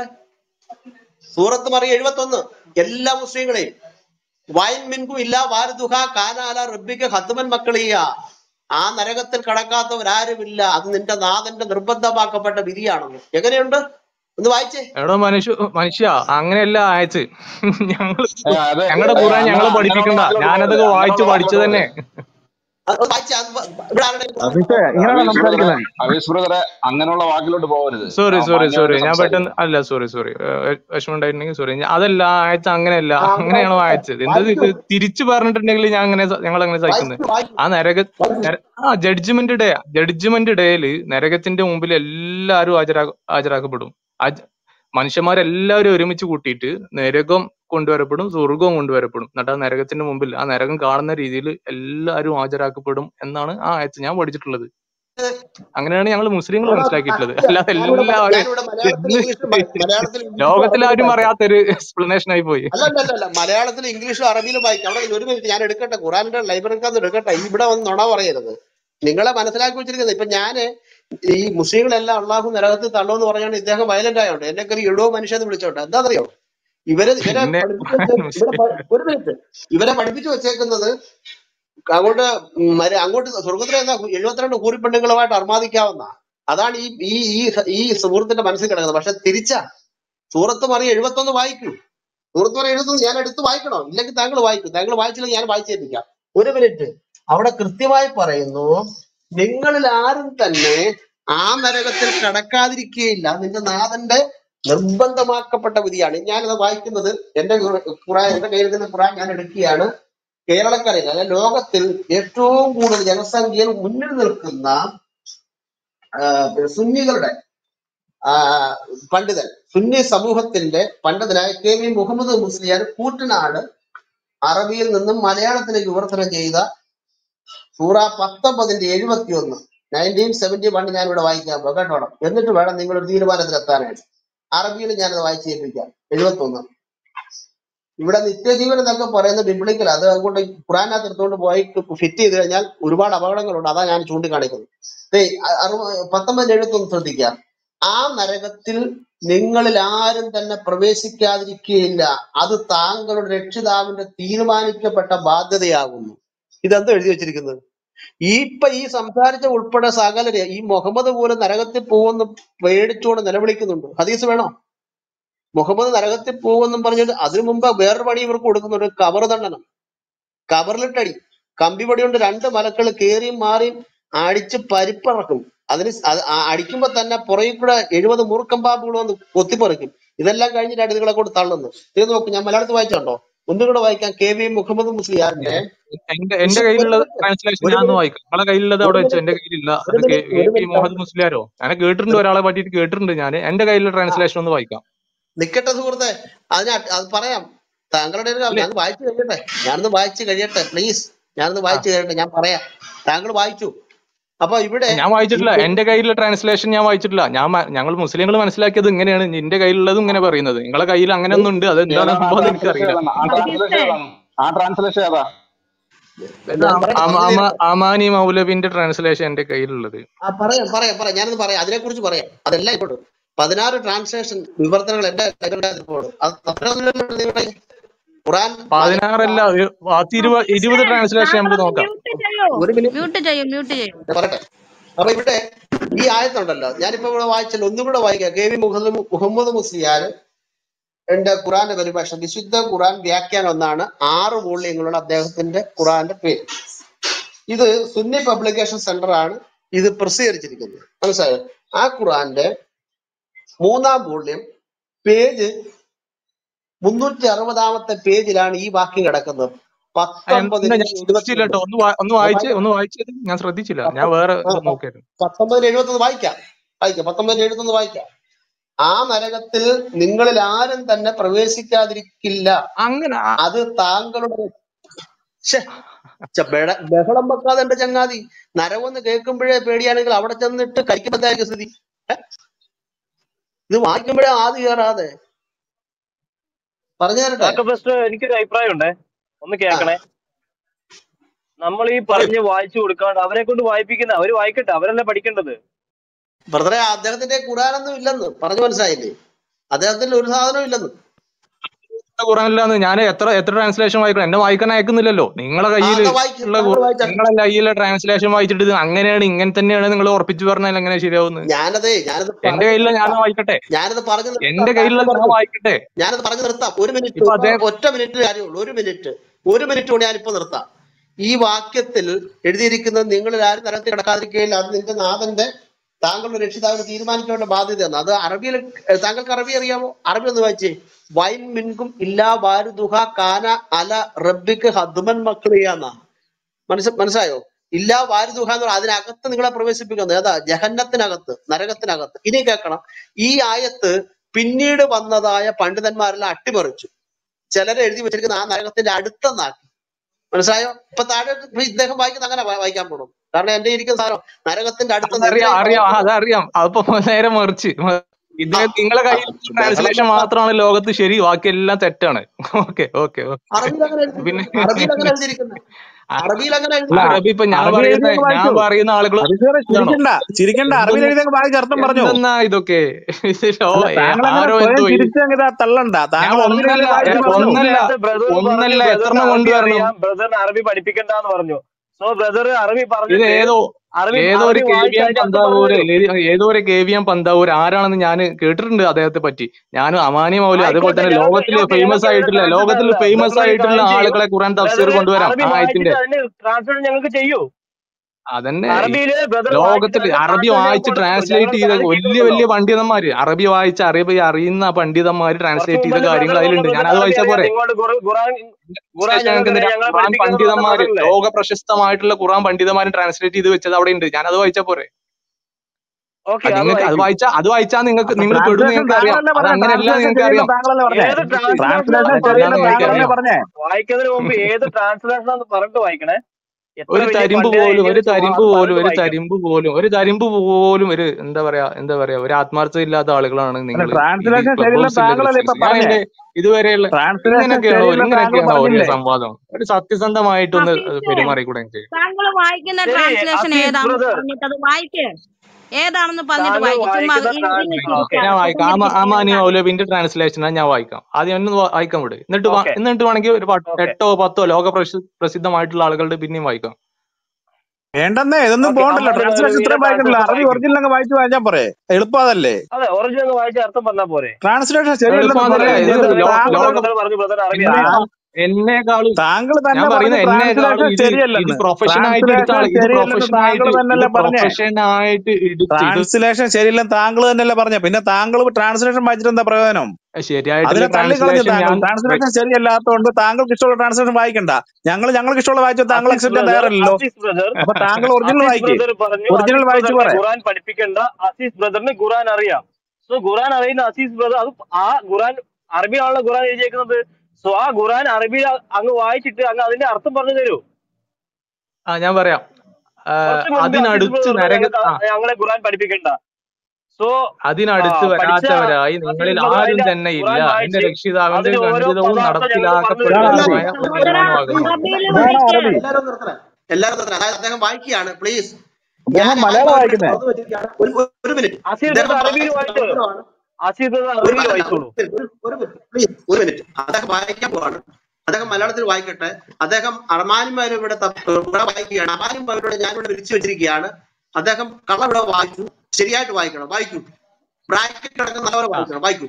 [SPEAKER 3] സൂറത്ത് മറിയ എഴുപത്തി ഒന്ന് എല്ലാ മുസ്ലിങ്ങളെയും വൈൻ മിൻകു ഇല്ല വാരുദുഹ കാനാല റബ്ബിക്ക് ഹത്തുമൻ മക്കളിയ ആ നരകത്തിൽ കടക്കാത്തവരാരുമില്ല അത് നിന്റെ നാഥന്റെ നിർബന്ധമാക്കപ്പെട്ട വിധിയാണെന്ന് എങ്ങനെയുണ്ട് ഒന്ന് വായിച്ചേ
[SPEAKER 1] എടോ മനുഷ്യ മനുഷ്യ അങ്ങനെയല്ല അയച്ച് ഞങ്ങള്
[SPEAKER 4] ഏ, അത്
[SPEAKER 1] ഞങ്ങളുടെ
[SPEAKER 4] ഏ,
[SPEAKER 1] ഖുറാൻ
[SPEAKER 4] അങ്ങനെ
[SPEAKER 1] ഞങ്ങള്
[SPEAKER 4] അങ്ങനെയുള്ള
[SPEAKER 1] പഠിപ്പിക്കണ്ട
[SPEAKER 4] വാക്കിലോട്ട്
[SPEAKER 1] ഞാനതൊക്കെ
[SPEAKER 4] പോകരുത്
[SPEAKER 1] വായിച്ചു
[SPEAKER 4] അങ്ങനെയുള്ള
[SPEAKER 1] പഠിച്ചു
[SPEAKER 4] വാക്കിലോട്ട്
[SPEAKER 1] തന്നെ
[SPEAKER 4] പോകരുത്
[SPEAKER 3] അത് വായിച്ചേ അത് വ- ഇവിടെ ആരുടെയും ഖുറാൻ
[SPEAKER 2] അഭിഷേ
[SPEAKER 3] വായിച്ചോ
[SPEAKER 2] ഇങ്ങനെയാണോ
[SPEAKER 4] അബീസ് ബ്രദറെ
[SPEAKER 2] സംസാരിക്കുന്നത്
[SPEAKER 4] അബീസ് ബ്രദറെ അങ്ങനെയുള്ള വാക്കിലോട്ട് പോകരുത്
[SPEAKER 1] സോറി
[SPEAKER 4] ആ,
[SPEAKER 1] സോറി സോറി
[SPEAKER 4] മാന്യമായിട്ട്
[SPEAKER 1] ഞാൻ പെട്ടെന്ന്
[SPEAKER 4] സംസാരിക്കണം
[SPEAKER 1] അല്ല സോറി സോറി വിഷമം ഉണ്ടായിട്ടുണ്ടെങ്കിൽ സോറി അതല്ല അയച്ച അങ്ങനെയല്ല
[SPEAKER 3] ആ അത്
[SPEAKER 1] അങ്ങനെയാണോ
[SPEAKER 3] വായിച്ചോട്ടെ
[SPEAKER 1] അയച്ചത് എന്ത് ഇത്
[SPEAKER 3] വായിച്ചു
[SPEAKER 1] തിരിച്ചു പറഞ്ഞിട്ടുണ്ടെങ്കിൽ ഞാൻ അങ്ങനെ ഞങ്ങൾ അങ്ങനെ സഹിക്കുന്നത്
[SPEAKER 3] വായിച്ചു വായിച്ചു
[SPEAKER 1] ആ നരക
[SPEAKER 3] വായിച്ചു
[SPEAKER 1] നര- ആ ജഡ്ജ്മെന്റ് ഡേ ജഡ്ജ്മെന്റ് ഡേയില് നരകത്തിന്റെ മുമ്പിൽ എല്ലാവരും ഹാജരാ ഹാജരാക്കപ്പെടും അജ്- മനുഷ്യന്മാരെല്ലാവരും ഒരുമിച്ച് കൂട്ടിയിട്ട് നരകം കൊണ്ടുവരപ്പെടും സ്വർഗവും കൊണ്ടുവരപ്പെടും എന്നിട്ട് ആ നരകത്തിന്റെ മുമ്പിൽ ആ നരകം കാണുന്ന രീതിയിൽ എല്ലാവരും ഹാജരാക്കപ്പെടും എന്നാണ് ആ ആയത്ത് ഞാൻ പഠിച്ചിട്ടുള്ളത് അങ്ങനെയാണ് ഞങ്ങൾ മുസ്ലിങ്ങൾ
[SPEAKER 3] അവിടെ
[SPEAKER 1] മനസ്സിലാക്കിയിട്ടുള്ളത്
[SPEAKER 3] ഇത്
[SPEAKER 1] അല്ലാതെ
[SPEAKER 3] ഞാനിവിടെ മ-
[SPEAKER 1] എല്ലാവരും
[SPEAKER 3] ഞാനിവിടെ മലയാളത്തിൽ
[SPEAKER 1] ഇന്ന്
[SPEAKER 3] ഇംഗ്ലീഷിലും വായി- മലയാളത്തിൽ ഇംഗ്ലീഷും
[SPEAKER 1] ലോകത്തിലാരും
[SPEAKER 3] അറബിയിലും വായിക്കാം
[SPEAKER 1] അറിയാത്തൊരു എക്സ്പ്ലനേഷൻ ആയി പോയി
[SPEAKER 3] അല്ല അല്ല അല്ല അല്ല മലയാളത്തിൽ ഇംഗ്ലീഷും അറബിയിലും വായിക്കാം അവിടെ ഒരു മിനിറ്റ് ഞാൻ എടുക്കട്ടെ ഖുറാന്റെ ലൈബ്രറിക്കകത്ത് എടുക്കട്ടെ ഇവിടെ വന്ന് നുണ പറയരുത് നിങ്ങളെ മനസ്സിലാക്കി വെച്ചിരിക്കുന്നത് ഇപ്പൊ ഞാന് ഈ മുസ്ലിങ്ങളെല്ലാം അള്ളാഹു നരകത്തിൽ തള്ളുമെന്ന് പറഞ്ഞാണ് ഇദ്ദേഹം വയലന്റ് ആയോണ്ട് എന്നെ കയറി എഴുപോ മനുഷ്യന്ന് വിളിച്ചോട്ടെ എന്താണെന്നറിയോ ഇവരെ ഇവരെ
[SPEAKER 1] പിന്നെ
[SPEAKER 3] പഠിപ്പിച്ചു വെച്ചേ ഇവിടെ പ- ഒരു മിനിറ്റ് ഇവരെ പഠിപ്പിച്ചു വെച്ചേക്കുന്നത് അങ്ങോട്ട് ഉം മര- അങ്ങോട്ട് സ്വർഗത്തിലെ എഴുപത്തിരണ്ട് കൂറിപ്പെണ്ണുങ്ങളുമായിട്ട് അർമാദിക്കാവുന്ന അതാണ് ഈ ഈ ഈ ഈ സുഹൃത്തിന്റെ മനസ്സിൽ കിടക്കുന്നത് പക്ഷെ തിരിച്ചാ സൂറത്ത് മറി എഴുപത്തൊന്ന് വായിക്കൂ സൂറത്ത് മറി എഴുപത്തൊന്ന് ഞാൻ എടുത്ത് വായിക്കണോ ഇല്ലെങ്കിൽ താങ്കൾ വായിക്കും താങ്കൾ വായിച്ചില്ലെങ്കിൽ ഞാൻ വായിച്ചേൽപ്പിക്കാം ഒരു മിനിറ്റ് അവിടെ കൃത്യമായി പറയുന്നു നിങ്ങളിൽ ആരും തന്നെ ആ നരകത്തിൽ കടക്കാതിരിക്കുകയില്ല നിന്റെ നാഥന്റെ നിർബന്ധമാക്കപ്പെട്ട വിധിയാണ് ഞാനത് വായിക്കുന്നത് എന്റെ ഖുറാൻ എന്റെ കയ്യിൽ നിന്ന് ഖുറാൻ ഞാൻ എടുക്കുകയാണ് കേരളക്കരയിൽ അതായത് ലോകത്തിൽ ഏറ്റവും കൂടുതൽ ജനസംഖ്യയിൽ മുന്നിൽ നിൽക്കുന്ന ആ, സുന്നികളുടെ ആ, പണ്ഡിതൻ സുന്നി സമൂഹത്തിന്റെ പണ്ഡിതനായ കെ വി മുഹമ്മദ് മുസ്ലിയാർ കൂറ്റനാട് അറബിയിൽ നിന്നും മലയാളത്തിലേക്ക് വിവർത്തനം ചെയ്ത സൂറ പത്തൊമ്പതിന്റെ എഴുപത്തി ഒന്ന് നയൻറ്റീൻ സെവന്റി വൺ ഞാൻ ഇവിടെ വായിക്കാൻ പോകും കേട്ടോണം എന്നിട്ട് വേണം നിങ്ങൾ ഒരു തീരുമാനത്തിലെത്താനായിട്ട് അറബിയിൽ ഞാനത് വായിച്ച് കേൾപ്പിക്കാം എഴുപത്തി ഒന്ന് ഇവിടെ നിത്യജീവൻ എന്നൊക്കെ പറയുന്നത് ബിബ്ലിക്കൽ അത് അതുകൊണ്ട് ഖുറാനകത്ത് എടുത്തുകൊണ്ട് പോയി ഫിറ്റ് ചെയ്ത് കഴിഞ്ഞാൽ ഒരുപാട് അപകടങ്ങളുണ്ട് അതാ ഞാൻ ചൂണ്ടിക്കാണിക്കുന്നത് ദേ, അ- അറുപ- പത്തൊമ്പതിന്റെ എഴുപത്തി ഒന്ന് ശ്രദ്ധിക്കാം ആ നരകത്തിൽ നിങ്ങളിൽ ആരും തന്നെ പ്രവേശിക്കാതിരിക്കുകയില്ല അത് താങ്കളുടെ രക്ഷിതാവിന്റെ തീരുമാനിക്കപ്പെട്ട ബാധ്യതയാകുന്നു ഇതെന്താ എഴുതി വെച്ചിരിക്കുന്നത് ഈ ഇപ്പൊ ഈ സംസാരിച്ച ഉൾപ്പെടെ സകലര് ഈ മുഹമ്മദ് പോലും നരകത്തിൽ പോകുമെന്ന് പേടിച്ചുകൊണ്ട് നിലവിളിക്കുന്നുണ്ട് ഹദീസ് വേണോ മുഹമ്മദ് നരകത്തിൽ പോകുമെന്നും പറഞ്ഞിട്ട് അതിനു മുമ്പ് വേറൊരു പണി ഇവർക്ക് കൊടുക്കുന്നുണ്ട് കബർ ദണ്ഡനം കബറിലിട്ടടി കമ്പിപടി കൊണ്ട് രണ്ട് മലക്കൾ കേറിയും മാറിയും അടിച്ച് പരിപ്പിറക്കും അതിന് സ് അത് ആ അടിക്കുമ്പോ തന്നെ പുറകിൽ കൂടെ എഴുപത് മൂർക്കം പാമ്പുകൾ വന്ന് കൊത്തിപ്പറിക്കും ഇതെല്ലാം കഴിഞ്ഞിട്ടാണ് ഇതുങ്ങളെ കൊണ്ട് തള്ളുന്നത് ഇത് നോക്ക് ഞാൻ മലയാളത്തിൽ വായിച്ചോണ്ടോ ഒന്നും കൂടെ വായിക്കാം കെ വി മുഹമ്മദ് മുസ്ലിയാറിന്റെ
[SPEAKER 1] എന്റെ എന്റെ
[SPEAKER 3] വിശു ഒരു
[SPEAKER 1] കയ്യിലുള്ള
[SPEAKER 3] മിനിറ്റ്
[SPEAKER 1] ട്രാൻസ്ലേഷൻ
[SPEAKER 3] ഒരു
[SPEAKER 1] ഞാൻ ഒന്ന്
[SPEAKER 3] മിനിറ്റ്
[SPEAKER 1] വായിക്കാം നിങ്ങളെ കയ്യിലുള്ളത്
[SPEAKER 3] ഒരു
[SPEAKER 1] അവിടെ വെച്ചു
[SPEAKER 3] മിനിറ്റ്
[SPEAKER 1] എന്റെ കയ്യിലില്ല
[SPEAKER 3] ഒരു
[SPEAKER 1] അത് കെ
[SPEAKER 3] മിനിറ്റ്
[SPEAKER 1] കെ
[SPEAKER 3] ഒരു
[SPEAKER 1] പി
[SPEAKER 3] മിനിറ്റ്
[SPEAKER 1] മുഹമ്മദ് മുസ്ലിയാരോ ഞാൻ കേട്ടിട്ടുണ്ട് ഒരാളെ പറ്റിയിട്ട് കേട്ടിട്ടുണ്ട് ഞാൻ എന്റെ കയ്യിലുള്ള
[SPEAKER 3] ആ
[SPEAKER 1] ട്രാൻസ്ലേഷൻ ഒന്ന് വായിക്കാം
[SPEAKER 3] നിക്കട്ടെ സുഹൃത്തെ അതിന് അത് പറയാം താങ്കളുടെ ഒരു
[SPEAKER 1] അല്ലേ
[SPEAKER 3] ഞാൻ വായിച്ചു കഴിയട്ടെ ഞാനൊന്ന് വായിച്ചു കഴിയട്ടെ പ്ലീസ് ഞാനത്
[SPEAKER 1] ആ
[SPEAKER 3] വായിച്ചു തരട്ടെ ഞാൻ പറയാം താങ്കൾ വായിച്ചു അപ്പൊ ഇവിടെ
[SPEAKER 1] ഞാൻ
[SPEAKER 3] ഈ
[SPEAKER 1] വായിച്ചിട്ടില്ല
[SPEAKER 3] പെ-
[SPEAKER 1] എന്റെ കയ്യിലുള്ള ട്രാൻസ്ലേഷൻ ഞാൻ വായിച്ചിട്ടില്ല ഞാൻ മ- ഞങ്ങൾ മുസ്ലിങ്ങൾ മനസ്സിലാക്കിയത് ഇങ്ങനെയാണ് നിന്റെ കയ്യിലുള്ളതും ഇങ്ങനെ പറയുന്നത് നിങ്ങളെ കയ്യിൽ അങ്ങനെ ഒന്നും ഉണ്ട് അത് എന്താണ്
[SPEAKER 4] ഏതാണ് ആ
[SPEAKER 1] സംഭവം എന്ന്
[SPEAKER 4] ട്രാൻസ്ലേഷൻ
[SPEAKER 1] എനിക്കറിയില്ല
[SPEAKER 4] ഏതാണ് ആ ട്രാൻസ്ലേഷൻ
[SPEAKER 5] ഹഫീസേ
[SPEAKER 4] ഏതാണ് ആ ട്രാൻസ്ലേഷൻ ഏതാ
[SPEAKER 1] ഇത്
[SPEAKER 3] ഞാൻ
[SPEAKER 1] അമ-
[SPEAKER 3] പറയാം
[SPEAKER 1] അമ-
[SPEAKER 3] പറഞ്ഞു
[SPEAKER 1] അമ-
[SPEAKER 3] തരട്ടെ
[SPEAKER 1] അമാനി മൗലവിന്റെ ട്രാൻസ്ലേഷൻ എന്റെ കയ്യിലുള്ളത്
[SPEAKER 3] ആ പറയാം പറയാം പറയാം ഞാനത് പറയാം അതിനെ കുറിച്ച് പറയാം അതെല്ലാം ഇപ്പോഴും പതിനാറ് ട്രാൻസ്ലേഷൻ വിവർത്തനങ്ങൾ എന്റെ കയ്യിലുണ്ടായിരുന്നു ഇപ്പോൾ അത് അത്രയൊന്നുമില്ലല്ലോ നിങ്ങളുടെ കയ്യിൽ. ഖുറാൻ പതി-
[SPEAKER 1] പതിനാറല്ല ഒരു പത്ത് ഇരുപത് ഇരുപത്
[SPEAKER 5] ഹഫീസേ
[SPEAKER 1] ട്രാൻസ്ലേഷൻ നമുക്ക്
[SPEAKER 5] താങ്കളൊന്ന്
[SPEAKER 1] നോക്കാം
[SPEAKER 5] മ്യൂട്ട് ചെയ്യൂ
[SPEAKER 3] ഒരു മിനിറ്റ്
[SPEAKER 5] മ്യൂട്ട് ചെയ്യൂ മ്യൂട്ട് ചെയ്യൂ
[SPEAKER 3] ഞാൻ പറയട്ടെ അപ്പൊ ഇവിടെ ഈ ആയത്തുണ്ടല്ലോ ഞാനിപ്പോ ഇവിടെ വായിച്ചല്ലോ ഒന്നും കൂടെ വായിക്കാം കെ വി മുഹമ്മദ് മുഹമ്മദ് മുസ്ലിയാർ എന്റെ ഖുറാന്റെ പരിഭാഷ വിശുദ്ധ ഖുറാൻ വ്യാഖ്യാനം എന്നാണ് ആറ് വോള്യങ്ങളുള്ള അദ്ദേഹത്തിന്റെ ഖുറാന്റെ പേര് ഇത് സുന്നി പബ്ലിക്കേഷൻ സെന്റർ ആണ് ഇത് പ്രസിദ്ധീകരിച്ചിരിക്കുന്നത് മനസ്സിലായോ ആ ഖുറാന്റെ മൂന്നാം വോള്യം പേജ് മുന്നൂറ്റി അറുപതാമത്തെ പേജിലാണ് ഈ വാക്യം കിടക്കുന്നത്
[SPEAKER 1] ആ,
[SPEAKER 3] പത്തൊമ്പതിന്
[SPEAKER 1] എന്താ ഞാൻ ശ്രദ്ധിച്ചില്ല
[SPEAKER 3] എഴുപത്തിയൊന്ന്
[SPEAKER 1] കേട്ടോ ഒന്ന് വാ- ഒന്ന് വായിച്ച് ഒന്ന് വായിച്ചത് ഞാൻ ശ്രദ്ധിച്ചില്ല ഞാൻ വേറെ ഇത് നോക്കിയായിരുന്നു
[SPEAKER 3] പത്തൊമ്പതിന് എഴുപത്തൊന്ന് വായിക്കാം വായിക്കാം പത്തൊമ്പതിന് എഴുപത്തൊന്ന് വായിക്കാം ആ നരകത്തിൽ നിങ്ങളിൽ ആരും തന്നെ പ്രവേശിക്കാതിരിക്കില്ല
[SPEAKER 1] അങ്ങനെ ആ-
[SPEAKER 3] അത് താങ്കളുടെ ശ്ശെ, ഛെ, ബെട- ബഹളം വെക്കാതെ എന്റെ ചങ്ങാതി നരകമെന്ന് കേൾക്കുമ്പോഴേ പേടിയാണെങ്കിൽ അവിടെ ചെന്നിട്ട് കഴിക്കുമ്പോഴത്തേക്ക് സ്ഥിതി ഏ? ഇത് വായിക്കുമ്പോഴേ ആദ്യം കയറാതെ പറഞ്ഞു തരട്ടെ
[SPEAKER 8] ജാക്കബ് ഫസ്റ്റ് എനിക്കൊരു അഭിപ്രായം ഉണ്ടേ ഒന്ന്
[SPEAKER 3] ആ
[SPEAKER 8] കേൾക്കണേ നമ്മൾ ഈ
[SPEAKER 3] പറയൂ
[SPEAKER 8] പറഞ്ഞ് വായിച്ചു കൊടുക്കാണ്ട് അവരെ കൊണ്ട് വായിപ്പിക്കുന്ന അവര് വായിക്കട്ടെ അവരല്ലേ പഠിക്കേണ്ടത്
[SPEAKER 3] ബ്രദറെ അദ്ദേഹത്തിന്റെ ഖുറാനൊന്നും ഇല്ലെന്ന് പറഞ്ഞു മനസ്സിലായില്ലേ അദ്ദേഹത്തിന്റെ ഒരു സാധനവും ഇല്ലെന്ന്
[SPEAKER 1] ഖുറാനില്ലാന്ന് ഞാൻ എത്ര എത്ര ട്രാൻസ്ലേഷൻ വായിക്കണം എന്നെ വായിക്കാൻ അയക്കുന്നില്ലല്ലോ നിങ്ങളെ
[SPEAKER 3] ആ
[SPEAKER 1] കയ്യിൽ
[SPEAKER 3] എന്നാ വായിക്കും
[SPEAKER 1] ഉള്ള
[SPEAKER 3] താങ്കൾ
[SPEAKER 1] ഖുർ-
[SPEAKER 3] വായിച്ചാൽ
[SPEAKER 1] നിങ്ങളെ കയ്യിലെ ട്രാൻസ്ലേഷൻ വായിച്ചിട്ട് ഇത് അങ്ങനെയാണ് ഇങ്ങനെ തന്നെയാണ് നിങ്ങൾ ഉറപ്പിച്ചു പറഞ്ഞാൽ എങ്ങനെ ശരിയാവുന്നത്
[SPEAKER 3] ഞാനതേ ഞാനത്
[SPEAKER 1] എന്റെ
[SPEAKER 3] പറഞ്ഞു
[SPEAKER 1] കയ്യിലുള്ള ഞാൻ
[SPEAKER 3] നിർത്താം
[SPEAKER 1] വായിക്കട്ടെ
[SPEAKER 3] ഞാനത് പറഞ്ഞു നിർത്താം
[SPEAKER 1] എന്റെ
[SPEAKER 3] താങ്കൾ
[SPEAKER 1] കയ്യിലുള്ള ഞാൻ
[SPEAKER 3] പറഞ്ഞു
[SPEAKER 1] വായിക്കട്ടെ
[SPEAKER 3] ഞാനത് പറഞ്ഞു നിർത്താം ഒരു മിനിറ്റ്
[SPEAKER 1] ഇപ്പൊ അദ്ദേഹം
[SPEAKER 3] ഒറ്റ മിനിറ്റ് കാര്യമുള്ളൂ ഒരു മിനിറ്റ് ഒരു മിനിറ്റ് കൊണ്ട് ഞാനിപ്പോ നിർത്താം ഈ വാക്യത്തിൽ എഴുതിയിരിക്കുന്നത് നിങ്ങളിൽ ആരും നരകത്തിൽ കിടക്കാതിരിക്കുകയില്ല അത് നിന്റെ നാഥന്റെ താങ്കളുടെ രക്ഷിതാവിന് തീരുമാനിക്കേണ്ട ബാധ്യതയാണ് അത് അറബിയിൽ ഏഹ് താങ്കൾക്ക് അറബി അറിയാമോ അറബി ഒന്ന് വായിച്ചേ വൈൻ മിൻകും ഇല്ലാ വാരുദുഹ കാന അല റബ്ബിക്ക് ഹദ്മൻ മക്കളിയാന്ന മനസ്സ് മനസ്സിലായോ ഇല്ലാ വാരുദുഹ എന്ന് പറഞ്ഞാൽ അതിനകത്ത് നിങ്ങളെ പ്രവേശിപ്പിക്കുന്നത് ഏതാ ജഹന്നത്തിനകത്ത് നരകത്തിനകത്ത് ഇനി കേൾക്കണം ഈ ആയത്ത് പിന്നീട് വന്നതായ പണ്ഡിതന്മാരെല്ലാം അട്ടിമറിച്ചു ചിലരെ എഴുതി വെച്ചിരിക്കുന്ന ആ നരകത്തിന്റെ അടുത്തെന്നാക്കി മനസ്സിലായോ ഇപ്പൊ താഴെ ഇപ്പൊ ഇദ്ദേഹം വായിക്കുന്നത് അങ്ങനെ വാ- വായിക്കാൻ പോകണം കാരണം എന്റെ ഇരിക്കുന്ന സാധനം നരകത്തിന്റെ അടുത്തെന്ന്
[SPEAKER 1] അതറിയാം
[SPEAKER 3] എന്തിനാ ഈ
[SPEAKER 1] അറിയാം
[SPEAKER 3] പറയുന്നത്
[SPEAKER 1] അതറിയാം അതിപ്പോ നേരെ മറിച്ച് മ-
[SPEAKER 3] ആ
[SPEAKER 1] ഇദ്ദേഹം നിങ്ങളെ
[SPEAKER 3] ആ,
[SPEAKER 1] കയ്യിൽ
[SPEAKER 3] ബഹളം
[SPEAKER 1] ട്രാൻസ്ലേഷൻ
[SPEAKER 3] വെക്കാം
[SPEAKER 1] മാത്രമാണ് ലോകത്ത് ശരി ബാക്കിയെല്ലാം തെറ്റാണ് ഓക്കെ ഓക്കെ ഓക്കെ
[SPEAKER 3] അറബിയിൽ അങ്ങനെ
[SPEAKER 1] പിന്നെ
[SPEAKER 3] എഴുതിയിരിക്കുന്നത് അറബിയിൽ അങ്ങനെ എഴുതിയിരിക്കുന്നത്
[SPEAKER 1] അ-
[SPEAKER 3] അറബിയിൽ അങ്ങനെ
[SPEAKER 2] അല്ല
[SPEAKER 3] എഴുതിയിരിക്കുന്നത്
[SPEAKER 1] അറബി ഇപ്പൊ ഞാൻ
[SPEAKER 2] അറബി
[SPEAKER 1] പറയുന്ന
[SPEAKER 2] എഴുതിയങ്ങ്
[SPEAKER 1] ഞാൻ
[SPEAKER 2] വായിച്ചു
[SPEAKER 1] പറയുന്ന ആളുകൾ
[SPEAKER 2] അതിശയറെ
[SPEAKER 1] ഇതാണോ
[SPEAKER 2] ചിരിക്കണ്ട ചിരിക്കണ്ട അറബിയിൽ
[SPEAKER 1] എന്തെന്ന്
[SPEAKER 2] എഴുതിയങ്ങ് വായിച്ച് അർത്ഥം പറഞ്ഞോ
[SPEAKER 1] എന്തെന്നാ ഇതൊക്കെ ഇത് ലോ
[SPEAKER 2] അല്ല
[SPEAKER 1] ഏ,
[SPEAKER 2] താങ്കൾ അങ്ങനെ
[SPEAKER 1] ആരോ
[SPEAKER 2] സ്വയം
[SPEAKER 1] എന്തോ ഈ
[SPEAKER 2] ചിരിച്ചങ്ങ് ഇതാ തള്ളണ്ട
[SPEAKER 1] ഞാൻ
[SPEAKER 2] താങ്കൾ അറബിയിൽ
[SPEAKER 1] ഒന്നല്ല
[SPEAKER 2] എഴുതി
[SPEAKER 1] ഏ,
[SPEAKER 2] വായിച്ച്
[SPEAKER 8] ബ്രദർ
[SPEAKER 2] പറഞ്ഞോ
[SPEAKER 1] ഒന്നല്ല
[SPEAKER 8] നേരത്തെ ബ്രദർ പറഞ്ഞു
[SPEAKER 1] ഒന്നല്ല
[SPEAKER 8] ബ്രദറിന്
[SPEAKER 1] എത്രണ്ണം
[SPEAKER 8] അറബി
[SPEAKER 1] കൊണ്ടുവരണം
[SPEAKER 8] അറിയാം ബ്രദറിന് അറബി പഠിപ്പിക്കണ്ടെന്ന് പറഞ്ഞു സോ ബ്രദർ അറബി
[SPEAKER 1] ഇത്
[SPEAKER 8] പറഞ്ഞിട്ട്
[SPEAKER 1] ഏതോ
[SPEAKER 8] അറബി
[SPEAKER 1] ഏതോ ഒരു
[SPEAKER 8] അറബി
[SPEAKER 1] കെ വി
[SPEAKER 8] വായിച്ച്
[SPEAKER 1] എം
[SPEAKER 8] അതിന്റെ അർത്ഥം പറഞ്ഞു
[SPEAKER 1] പന്താവൂര്
[SPEAKER 8] തരൂ
[SPEAKER 1] ഏ- ഏതോ ഒരു കെ വി എം പന്താവൂർ ആരാണെന്ന് ഞാൻ കേട്ടിട്ടുണ്ട് അദ്ദേഹത്തെ പറ്റി ഞാൻ അമാനി മൗലി അതേപോലെ
[SPEAKER 8] ആയിക്കോട്ടെ
[SPEAKER 1] തന്നെ
[SPEAKER 8] ഞങ്ങൾക്ക്
[SPEAKER 1] ലോകത്തില്
[SPEAKER 8] ഓക്കെ
[SPEAKER 1] ഫേമസ്
[SPEAKER 8] ഞങ്ങൾക്ക്
[SPEAKER 1] ആയിട്ടുള്ള ലോകത്തിൽ
[SPEAKER 8] ട്രാൻസ്ലേറ്റ്
[SPEAKER 1] ഫേമസ്
[SPEAKER 8] ബ്രദർ ഒരു
[SPEAKER 1] ആയിട്ടുള്ള
[SPEAKER 8] കാര്യം ചെയ്യൂ
[SPEAKER 1] ആളുകളെ ഖുറാൻ തഫ്സീർ
[SPEAKER 8] ബ്രദർ
[SPEAKER 1] കൊണ്ടുവരാം
[SPEAKER 8] അറബി
[SPEAKER 1] ആ
[SPEAKER 8] വായിച്ചിട്ട്
[SPEAKER 1] ആയത്തിന്റെ
[SPEAKER 8] അതിന്റെ ട്രാൻസ്ലേഷൻ ഞങ്ങൾക്ക് ചെയ്യൂ
[SPEAKER 1] അതന്നെ
[SPEAKER 8] അറബിയില് ബ്രദർ വായിച്ചിട്ട്
[SPEAKER 1] ലോകത്തിൽ
[SPEAKER 8] അതിന്റെ
[SPEAKER 1] അറബി
[SPEAKER 8] ട്രാൻസ്ലേഷൻ
[SPEAKER 1] വായിച്ച്
[SPEAKER 8] കൊടുക്കൂ
[SPEAKER 1] ട്രാൻസ്ലേറ്റ്
[SPEAKER 8] ഞങ്ങൾക്ക്
[SPEAKER 1] ചെയ്ത
[SPEAKER 8] അത്
[SPEAKER 1] വലിയ
[SPEAKER 8] കിട്ടുമല്ലോ
[SPEAKER 1] വലിയ പണ്ഡിതന്മാര് അറബി വായിച്ച് അറബി അറിയുന്ന പണ്ഡിതന്മാര്
[SPEAKER 8] കുറച്ച്
[SPEAKER 1] ട്രാൻസ്ലേറ്റ് ചെയ്ത
[SPEAKER 8] മുമ്പല്ലേ
[SPEAKER 1] കാര്യങ്ങൾ
[SPEAKER 8] ബ്രദർ
[SPEAKER 1] അതിലുണ്ട്
[SPEAKER 8] പറഞ്ഞ
[SPEAKER 1] ഞാൻ അത്
[SPEAKER 8] ബ്രദറിന് അറബി
[SPEAKER 1] വായിച്ചാ
[SPEAKER 8] അറിയാം
[SPEAKER 1] പോരെ
[SPEAKER 8] നിങ്ങളോട് ഖുർ- ഖുറാൻ ഖുറാൻ
[SPEAKER 1] ട്രാൻസ്ലേഷൻ ഞങ്ങൾക്ക്
[SPEAKER 8] ഞങ്ങൾക്ക്
[SPEAKER 1] എന്തിനാ
[SPEAKER 8] ഞങ്ങളെ
[SPEAKER 1] ഖുറാൻ
[SPEAKER 8] പഠിപ്പിക്കണം എന്ന് പറഞ്ഞ
[SPEAKER 1] പണ്ഡിതന്മാര്
[SPEAKER 8] ബ്രദറല്ലേ
[SPEAKER 1] ലോക പ്രശസ്തമായിട്ടുള്ള ഖുറാൻ പണ്ഡിതന്മാരും ട്രാൻസ്ലേറ്റ് ചെയ്ത് വെച്ചത് അവിടെ ഉണ്ട് ഞാൻ അത് വായിച്ചാ പോരെ
[SPEAKER 8] ഓക്കെ
[SPEAKER 1] അത്
[SPEAKER 8] അത്
[SPEAKER 1] നിങ്ങൾക്ക് അത്
[SPEAKER 8] വായിക്കൂ
[SPEAKER 1] വായിച്ചാ അത് വായിച്ചാ നിങ്ങൾക്ക്
[SPEAKER 2] അപ്പൊ
[SPEAKER 1] നിങ്ങൾ പെടും
[SPEAKER 2] ട്രാൻസ്ലേഷൻ
[SPEAKER 1] നിങ്ങൾക്ക് അറിയാം
[SPEAKER 2] താങ്കളല്ലേ
[SPEAKER 1] അത്
[SPEAKER 2] പറഞ്ഞേ
[SPEAKER 1] അങ്ങനെയല്ല
[SPEAKER 2] ട്രാൻസ്ലേഷൻ
[SPEAKER 1] നിങ്ങൾക്ക്
[SPEAKER 2] ശരിയല്ലെന്ന്
[SPEAKER 1] അറിയാം
[SPEAKER 2] താങ്കളല്ലേ പറഞ്ഞേ
[SPEAKER 8] ഏത് ട്രാൻസ്ലേഷൻ
[SPEAKER 2] ട്രാൻസ്ലേഷൻ
[SPEAKER 1] അത്
[SPEAKER 2] ശരിയല്ലെന്ന്
[SPEAKER 1] നിങ്ങൾക്ക്
[SPEAKER 2] താങ്കളല്ലേ
[SPEAKER 1] അറിയാം
[SPEAKER 2] പറഞ്ഞേ
[SPEAKER 8] വായിക്കുന്നതിന് മുമ്പ് ഏത് ട്രാൻസ്ലേഷൻ ആണെന്ന് പറഞ്ഞിട്ട് വായിക്കണേ എത്ര
[SPEAKER 1] ഒരു
[SPEAKER 8] വലിയ
[SPEAKER 1] തരിമ്പ്
[SPEAKER 8] പണ്ഡിതൻ
[SPEAKER 1] പോലും ഒരു
[SPEAKER 8] എഴുതിയത്
[SPEAKER 1] തരിമ്പ്
[SPEAKER 8] അത്
[SPEAKER 1] പോലും
[SPEAKER 8] പറഞ്ഞിട്ട്
[SPEAKER 1] ഒരു
[SPEAKER 8] വായിക്കണം
[SPEAKER 1] തരിമ്പ് പോലും ഒരു തരിമ്പ് പോലും ഒരു എന്താ പറയാ എന്താ പറയാ ഒരു ആത്മാർത്ഥത ഇല്ലാത്ത ആളുകളാണ്
[SPEAKER 2] അല്ല
[SPEAKER 1] നിങ്ങൾ ഈ
[SPEAKER 2] ട്രാൻസ്ലേഷൻ
[SPEAKER 1] ക്ലബ്
[SPEAKER 2] ശരിയല്ലെന്ന്
[SPEAKER 1] ഹൗസിലെ
[SPEAKER 2] താങ്കളല്ലേ ഇപ്പൊ
[SPEAKER 1] ക്രിസ്ത്യൻസ് ഞാൻ
[SPEAKER 2] പറഞ്ഞേ
[SPEAKER 1] എന്റെ ഇതുവരെയുള്ള
[SPEAKER 2] ട്രാൻസ്ലേഷൻ
[SPEAKER 1] ഇങ്ങനെയൊക്കെയാണോ
[SPEAKER 2] ശരിയല്ലെന്ന് താങ്കൾ
[SPEAKER 1] ഇങ്ങനെയൊക്കെയാണോ ഒരു
[SPEAKER 2] പറഞ്ഞില്ലേ
[SPEAKER 1] സംവാദം ഒരു സത്യസന്ധമായിട്ടൊന്ന്
[SPEAKER 5] ഹഫീസേ
[SPEAKER 1] പെരുമാറിക്കൂടെ എനിക്ക്
[SPEAKER 5] താങ്കൾ വായിക്കുന്ന
[SPEAKER 8] ശരി
[SPEAKER 5] ട്രാൻസ്ലേഷൻ
[SPEAKER 8] അസീസ്
[SPEAKER 5] ഏതാണെന്ന്
[SPEAKER 8] ബ്രദർ
[SPEAKER 5] പറഞ്ഞിട്ട് അത് വായിക്കേ ഏതാണെന്ന് പറഞ്ഞിട്ട്
[SPEAKER 8] താങ്കൾ
[SPEAKER 5] വായിക്കും ചുമ്മാ
[SPEAKER 8] വായിക്കുന്ന
[SPEAKER 5] ഇ- ഇരുന്ന്
[SPEAKER 8] ട്രാൻസ്ലേഷൻ
[SPEAKER 1] ഓക്കെ
[SPEAKER 5] ചിരിക്കാതെ
[SPEAKER 1] ഞാൻ വായിക്കാം ആമ ആമാനി
[SPEAKER 5] കുത്തിരിച്ചിരിക്കാതെ
[SPEAKER 1] മൗലവിന്റെ ട്രാൻസ്ലേഷൻ ഞാൻ വായിക്കാം ആദ്യം ഒന്ന് വാ- വായിക്കാൻ വിട് എന്നിട്ട് വാ-
[SPEAKER 8] ഓക്കെ
[SPEAKER 1] എന്നിട്ട് വേണമെങ്കിൽ ഒരു പത്ത്
[SPEAKER 8] ഓക്കെ
[SPEAKER 1] എട്ടോ പത്തോ ലോക പ്രസി- പ്രസിദ്ധമായിട്ടുള്ള ആളുകളുടെ പിന്നെയും വായിക്കാം
[SPEAKER 2] വേണ്ടെന്നേ ഇതൊന്നും
[SPEAKER 8] ഓക്കെ
[SPEAKER 2] പോകണ്ടല്ലോ
[SPEAKER 8] അമ്മാനി
[SPEAKER 2] ട്രാൻസ്ലേഷൻ
[SPEAKER 8] മൗലവിയുടെ
[SPEAKER 2] ഇത്രയും വായിക്കണ്ടല്ലോ
[SPEAKER 8] ട്രാൻസ്ലേഷൻ
[SPEAKER 2] അറബി
[SPEAKER 8] വായിക്കൂ
[SPEAKER 2] ഒറിജിനൽ അങ്ങ് വായിച്ചു വായിച്ചാൽ പോരെ എളുപ്പം അതല്ലേ
[SPEAKER 8] അതെ ഒറിജിനൽ വായിച്ച അർത്ഥം പറഞ്ഞാൽ പോരെ
[SPEAKER 2] ട്രാൻസ്ലേഷൻ ശരിയല്ലെന്ന്
[SPEAKER 1] എളുപ്പം അതല്ലേ
[SPEAKER 2] പറയുകയും
[SPEAKER 1] ഇത്
[SPEAKER 2] ചെയ്തിട്ട്
[SPEAKER 8] ബ്രദർ
[SPEAKER 1] ലോ
[SPEAKER 2] താങ്കൾ
[SPEAKER 1] ലോക
[SPEAKER 8] ബ്രദർ പറഞ്ഞു ബ്രദർ അറബി
[SPEAKER 1] എന്നെ
[SPEAKER 8] അറിയാം
[SPEAKER 2] താ-
[SPEAKER 1] എന്നെക്കാളും
[SPEAKER 2] താങ്കൾ
[SPEAKER 1] ഞാൻ
[SPEAKER 2] തന്നെ പറഞ്ഞു
[SPEAKER 1] പറയുന്നത് എന്നെക്കാളും
[SPEAKER 2] ട്രാൻസ്ലേഷൻ
[SPEAKER 1] ഇത് ഇത്
[SPEAKER 2] ശരിയല്ലെന്ന്
[SPEAKER 1] പ്രൊഫഷൻ ആയിട്ട് എടുത്ത
[SPEAKER 2] ട്രാൻസ്ലേഷൻ
[SPEAKER 1] ആള് ഇത്
[SPEAKER 2] ശരിയല്ലെന്ന്
[SPEAKER 1] പ്രൊഫഷൻ
[SPEAKER 2] താങ്കൾ
[SPEAKER 1] ആയിട്ട് ഇത്
[SPEAKER 2] തന്നെയല്ലേ പറഞ്ഞേ
[SPEAKER 1] പ്രൊഫഷൻ ആയിട്ട് എടുത്ത് ഇത്
[SPEAKER 2] ട്രാൻസ്ലേഷൻ ശരിയല്ലെന്ന് താങ്കൾ തന്നെയല്ലേ പറഞ്ഞേ പിന്നെ താങ്കൾ ട്രാൻസ്ലേഷൻ വായിച്ചിട്ട് എന്താ പ്രയോജനം
[SPEAKER 1] ശരിയായിട്ടുള്ള
[SPEAKER 2] അതിനെ തള്ളിക്കളഞ്ഞു
[SPEAKER 1] ട്രാൻസ്ലേഷൻ
[SPEAKER 2] താങ്കൾ
[SPEAKER 1] ഞാൻ
[SPEAKER 2] ട്രാൻസ്ലേഷൻ ശരിയല്ലാത്തതുകൊണ്ട് താങ്കൾക്ക് ഇഷ്ടമുള്ള ട്രാൻസ്ലേഷൻ വായിക്കണ്ട ഞങ്ങൾ ഞങ്ങൾക്ക് ഇഷ്ടമുള്ള വായിച്ചു താങ്കൾ
[SPEAKER 8] അസീസ്
[SPEAKER 2] അക്സെപ്റ്റ് ചെയ്യാൻ
[SPEAKER 8] ബ്രദർ
[SPEAKER 2] തയ്യാറല്ലോ
[SPEAKER 8] അസീസ് ബ്രദർ
[SPEAKER 2] അപ്പൊ താങ്കൾ ഒറിജിനൽ
[SPEAKER 8] അസീസ്
[SPEAKER 2] വായിക്ക്
[SPEAKER 8] ബ്രദർ പറഞ്ഞു
[SPEAKER 2] ഒറിജിനൽ
[SPEAKER 8] അസീസ്
[SPEAKER 2] വായിച്ചു
[SPEAKER 8] ബ്രദറിന്
[SPEAKER 2] പറ
[SPEAKER 8] ഖുറാൻ പഠിപ്പിക്കേണ്ട അസീസ് ബ്രദറിന് ഖുറാൻ അറിയാം സോ ഖുറാൻ അറിയുന്ന അസീസ് ബ്രദർ അത് ആ ഖുറാൻ അറബിയാണല്ലോ ഖുറാൻ എഴുതിയേക്കുന്നത് സോ ആ ഖുറാൻ അറബി അങ്ങ് വായിച്ചിട്ട് അങ്ങ് അതിന്റെ അർത്ഥം പറഞ്ഞു തരൂ
[SPEAKER 1] ആ ഞാൻ പറയാം ആ,
[SPEAKER 8] കുറച്ച് മുൻപ് അസീസ്
[SPEAKER 1] അതിനടുത്ത്
[SPEAKER 8] ബ്രദർ
[SPEAKER 1] നരക
[SPEAKER 8] ഞങ്ങൾക്ക്
[SPEAKER 1] ആ
[SPEAKER 8] ഞങ്ങളെ ഖുർആൻ പഠിപ്പിക്കണ്ട സോ
[SPEAKER 1] അതിനടുത്ത്
[SPEAKER 8] പഠിച്ച
[SPEAKER 1] വരാത്തവരായി
[SPEAKER 8] അസീസ്
[SPEAKER 1] നിങ്ങളിൽ
[SPEAKER 8] ബ്രദർ
[SPEAKER 1] ആരും
[SPEAKER 8] അതിന്റെ
[SPEAKER 1] തന്നെ ഇല്ല
[SPEAKER 8] ഖുർആൻ
[SPEAKER 1] എന്റെ
[SPEAKER 8] വായിച്ച്
[SPEAKER 1] രക്ഷിതാവിന്റെ
[SPEAKER 8] അതിന്റെ ഓരോ
[SPEAKER 1] ഖണ്ഡിതവും
[SPEAKER 8] പദാർത്ഥം ഞങ്ങൾക്ക് പറഞ്ഞു
[SPEAKER 2] ഇതാണ്
[SPEAKER 8] തരുന്നത്
[SPEAKER 2] അറബി
[SPEAKER 1] നടപ്പിലാക്കപ്പെട്ടതുമായ ഒരു
[SPEAKER 5] സഹോദര
[SPEAKER 1] തീരുമാനമാകുന്നു
[SPEAKER 5] അറബിയിൽ
[SPEAKER 2] ഇതാണ്
[SPEAKER 5] വായിക്കേ
[SPEAKER 2] അറബി
[SPEAKER 3] എല്ലാരും നിർത്തണേ എല്ലാരും നിർത്തണേ അതായത് അദ്ദേഹം വായിക്കുകയാണ് പ്ലീസ് ഞാൻ
[SPEAKER 2] അദ്ദേഹം
[SPEAKER 3] ആദ്യം
[SPEAKER 2] മലയാളം
[SPEAKER 3] ഒരു മിനിറ്റ്
[SPEAKER 2] വായിക്കുന്നേ
[SPEAKER 3] തുറന്നു വെച്ചിരിക്കുകയാണ് ഒരു ഒരു മിനിറ്റ്
[SPEAKER 8] അസീസ്
[SPEAKER 3] ഇദ്ദേഹം
[SPEAKER 8] ബ്രദർ അറബിയിൽ
[SPEAKER 3] വായിച്ചത്
[SPEAKER 8] വായിച്ചോ
[SPEAKER 3] ഉത്തരവാണ്
[SPEAKER 8] അസീസ് ബ്രദർ
[SPEAKER 3] ഒരു
[SPEAKER 8] അറബിയിൽ
[SPEAKER 3] അല്ലല്ല ഒരു
[SPEAKER 8] വായിച്ചോളൂ
[SPEAKER 3] മിനിറ്റ് ഒരു ഒരു മിനിറ്റ് പ്ലീസ് ഒരു മിനിറ്റ് അദ്ദേഹം വായിക്കാൻ പോവാണ് അദ്ദേഹം മലയാളത്തിൽ വായിക്കട്ടെ അദ്ദേഹം അർമാനിമാരും ഇവിടെ ത- ഇവിടെ വായിക്കുകയാണ് അർമാനിമാരോട് ഞാനിവിടെ വിളിച്ചു വെച്ചിരിക്കുകയാണ് അദ്ദേഹം കള്ളം ഇവിടെ വായിച്ചു ശരിയായിട്ട് വായിക്കണം വായിക്കൂ ബ്രാക്കറ്റ് കിടക്കുന്ന നല്ലപോലെ
[SPEAKER 1] ആ
[SPEAKER 3] വായിക്കണം വായിക്കൂ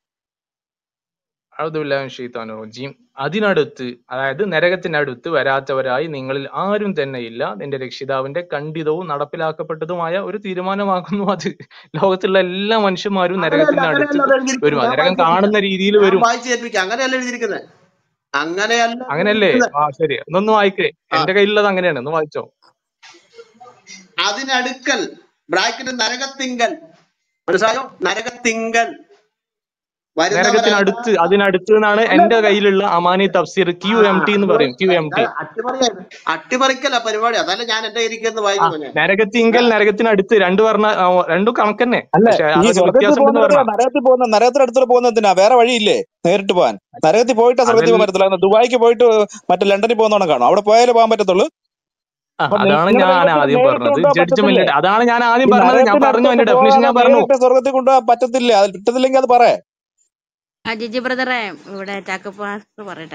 [SPEAKER 1] റജീം അതിനടുത്ത് അതായത് നരകത്തിനടുത്ത് വരാത്തവരായി നിങ്ങളിൽ ആരും തന്നെ ഇല്ല നിന്റെ രക്ഷിതാവിന്റെ ഖണ്ഡിതവും നടപ്പിലാക്കപ്പെട്ടതുമായ ഒരു തീരുമാനമാകുന്നു അത് ലോകത്തുള്ള എല്ലാ മനുഷ്യന്മാരും
[SPEAKER 3] അങ്ങനെയല്ല
[SPEAKER 1] നരകത്തിന്റെ അടുത്ത്
[SPEAKER 3] അങ്ങനെയല്ല അത് എഴുതിയിരിക്കുന്നത്
[SPEAKER 1] വരും ആ
[SPEAKER 3] ഞാൻ
[SPEAKER 1] നരകം
[SPEAKER 3] വായിച്ചു
[SPEAKER 1] കാണുന്ന
[SPEAKER 3] കേൾപ്പിക്കാം
[SPEAKER 1] രീതിയിൽ
[SPEAKER 3] ഞാൻ
[SPEAKER 1] വരും
[SPEAKER 3] വായിച്ചു കേൾപ്പിക്കാം അങ്ങനെയല്ല എഴുതിയിരിക്കുന്നത് അങ്ങനെയല്ല
[SPEAKER 1] അങ്ങനെയല്ലേ
[SPEAKER 3] എഴുതിയിരിക്കുന്നത്
[SPEAKER 1] ആ ശരി ഒന്നൊന്ന് വായിക്കേ
[SPEAKER 3] ആ
[SPEAKER 1] എന്റെ കയ്യിലുള്ളത് അങ്ങനെയാണ് ഒന്ന് വായിച്ചോ
[SPEAKER 3] അതിനടുക്കൽ ബ്രാക്കറ്റ് നരകത്തിങ്കൽ മനസ്സിലായോ നരകത്തിങ്കൽ വരുന്നവരല്ല
[SPEAKER 1] നരകത്തിനടുത്ത് അതിനടുത്ത് എന്നാണ് എന്റെ കയ്യിലുള്ള അമാനി തഫ്സീർ
[SPEAKER 3] ആ
[SPEAKER 1] ക്യു എം ടി എന്ന് പറയും ക്യു എം ടി
[SPEAKER 3] അട്ടിമറിയാണ് അട്ടിമറിക്കല പരിപാടി അതല്ല ഞാൻ എന്റെ ഇരിക്കുന്നത്
[SPEAKER 1] ആ
[SPEAKER 3] വായിക്കുന്നു ഞാൻ
[SPEAKER 1] നരകത്തിങ്കൽ നരകത്തിനടുത്ത് രണ്ടു പറഞ്ഞ ആ, രണ്ടും കണക്കന്നെ
[SPEAKER 2] അല്ല
[SPEAKER 1] പക്ഷെ
[SPEAKER 2] ഈ
[SPEAKER 1] അതൊക്കെ
[SPEAKER 2] സ്വർഗത്തിൽ
[SPEAKER 1] വ്യത്യാസം ഉണ്ടെന്ന്
[SPEAKER 2] പോകുന്നത്
[SPEAKER 1] പറഞ്ഞ
[SPEAKER 2] നരകത്തിൽ പോകുന്ന നരകത്തിനടുത്തുള്ള പോകുന്ന എന്തിനാ വേറെ വഴിയില്ലേ നേരിട്ട് പോകാൻ നരകത്തിൽ പോയിട്ടാ സ്വർഗത്തിൽ
[SPEAKER 1] അതിൽ
[SPEAKER 2] പോകാൻ പറ്റത്തില്ല എന്നാ ദുബായിക്ക് പോയിട്ട് മറ്റേ ലണ്ടനിൽ പോകുന്നോണം കാണും അവിടെ പോയാലേ പോകാൻ പറ്റത്തുള്ളൂ
[SPEAKER 1] ആ,
[SPEAKER 2] അപ്പൊ
[SPEAKER 1] അതാണ്
[SPEAKER 2] നിങ്ങളുടെ
[SPEAKER 1] ഞാൻ
[SPEAKER 2] ദൈവത്തിന്
[SPEAKER 1] ആദ്യം
[SPEAKER 2] നേരിട്ട്
[SPEAKER 1] പറഞ്ഞത്
[SPEAKER 2] കൊണ്ടുപോകാൻ
[SPEAKER 1] ജഡ്ജ്മെന്റ്
[SPEAKER 2] പറ്റത്തില്ലേ
[SPEAKER 1] അതാണ് ഞാൻ
[SPEAKER 2] ഈ
[SPEAKER 1] ആദ്യം പറഞ്ഞത് ഞാൻ പറഞ്ഞു
[SPEAKER 2] നരകത്തിനടുത്തോട്ട്
[SPEAKER 1] അതിന്റെ ഡെഫിനിഷൻ
[SPEAKER 2] പോകാതെ
[SPEAKER 1] ഞാൻ പറഞ്ഞു
[SPEAKER 2] നേരിട്ട് സ്വർഗത്തിൽ കൊണ്ടുപോകാൻ പറ്റത്തില്ല അത് കിട്ടത്തില്ലെങ്കിൽ അത് പറയാ
[SPEAKER 5] ആ ജിജി ബ്രദറെ ഇവിടെ ചാക്കപ്പാസ് പറയട്ടെ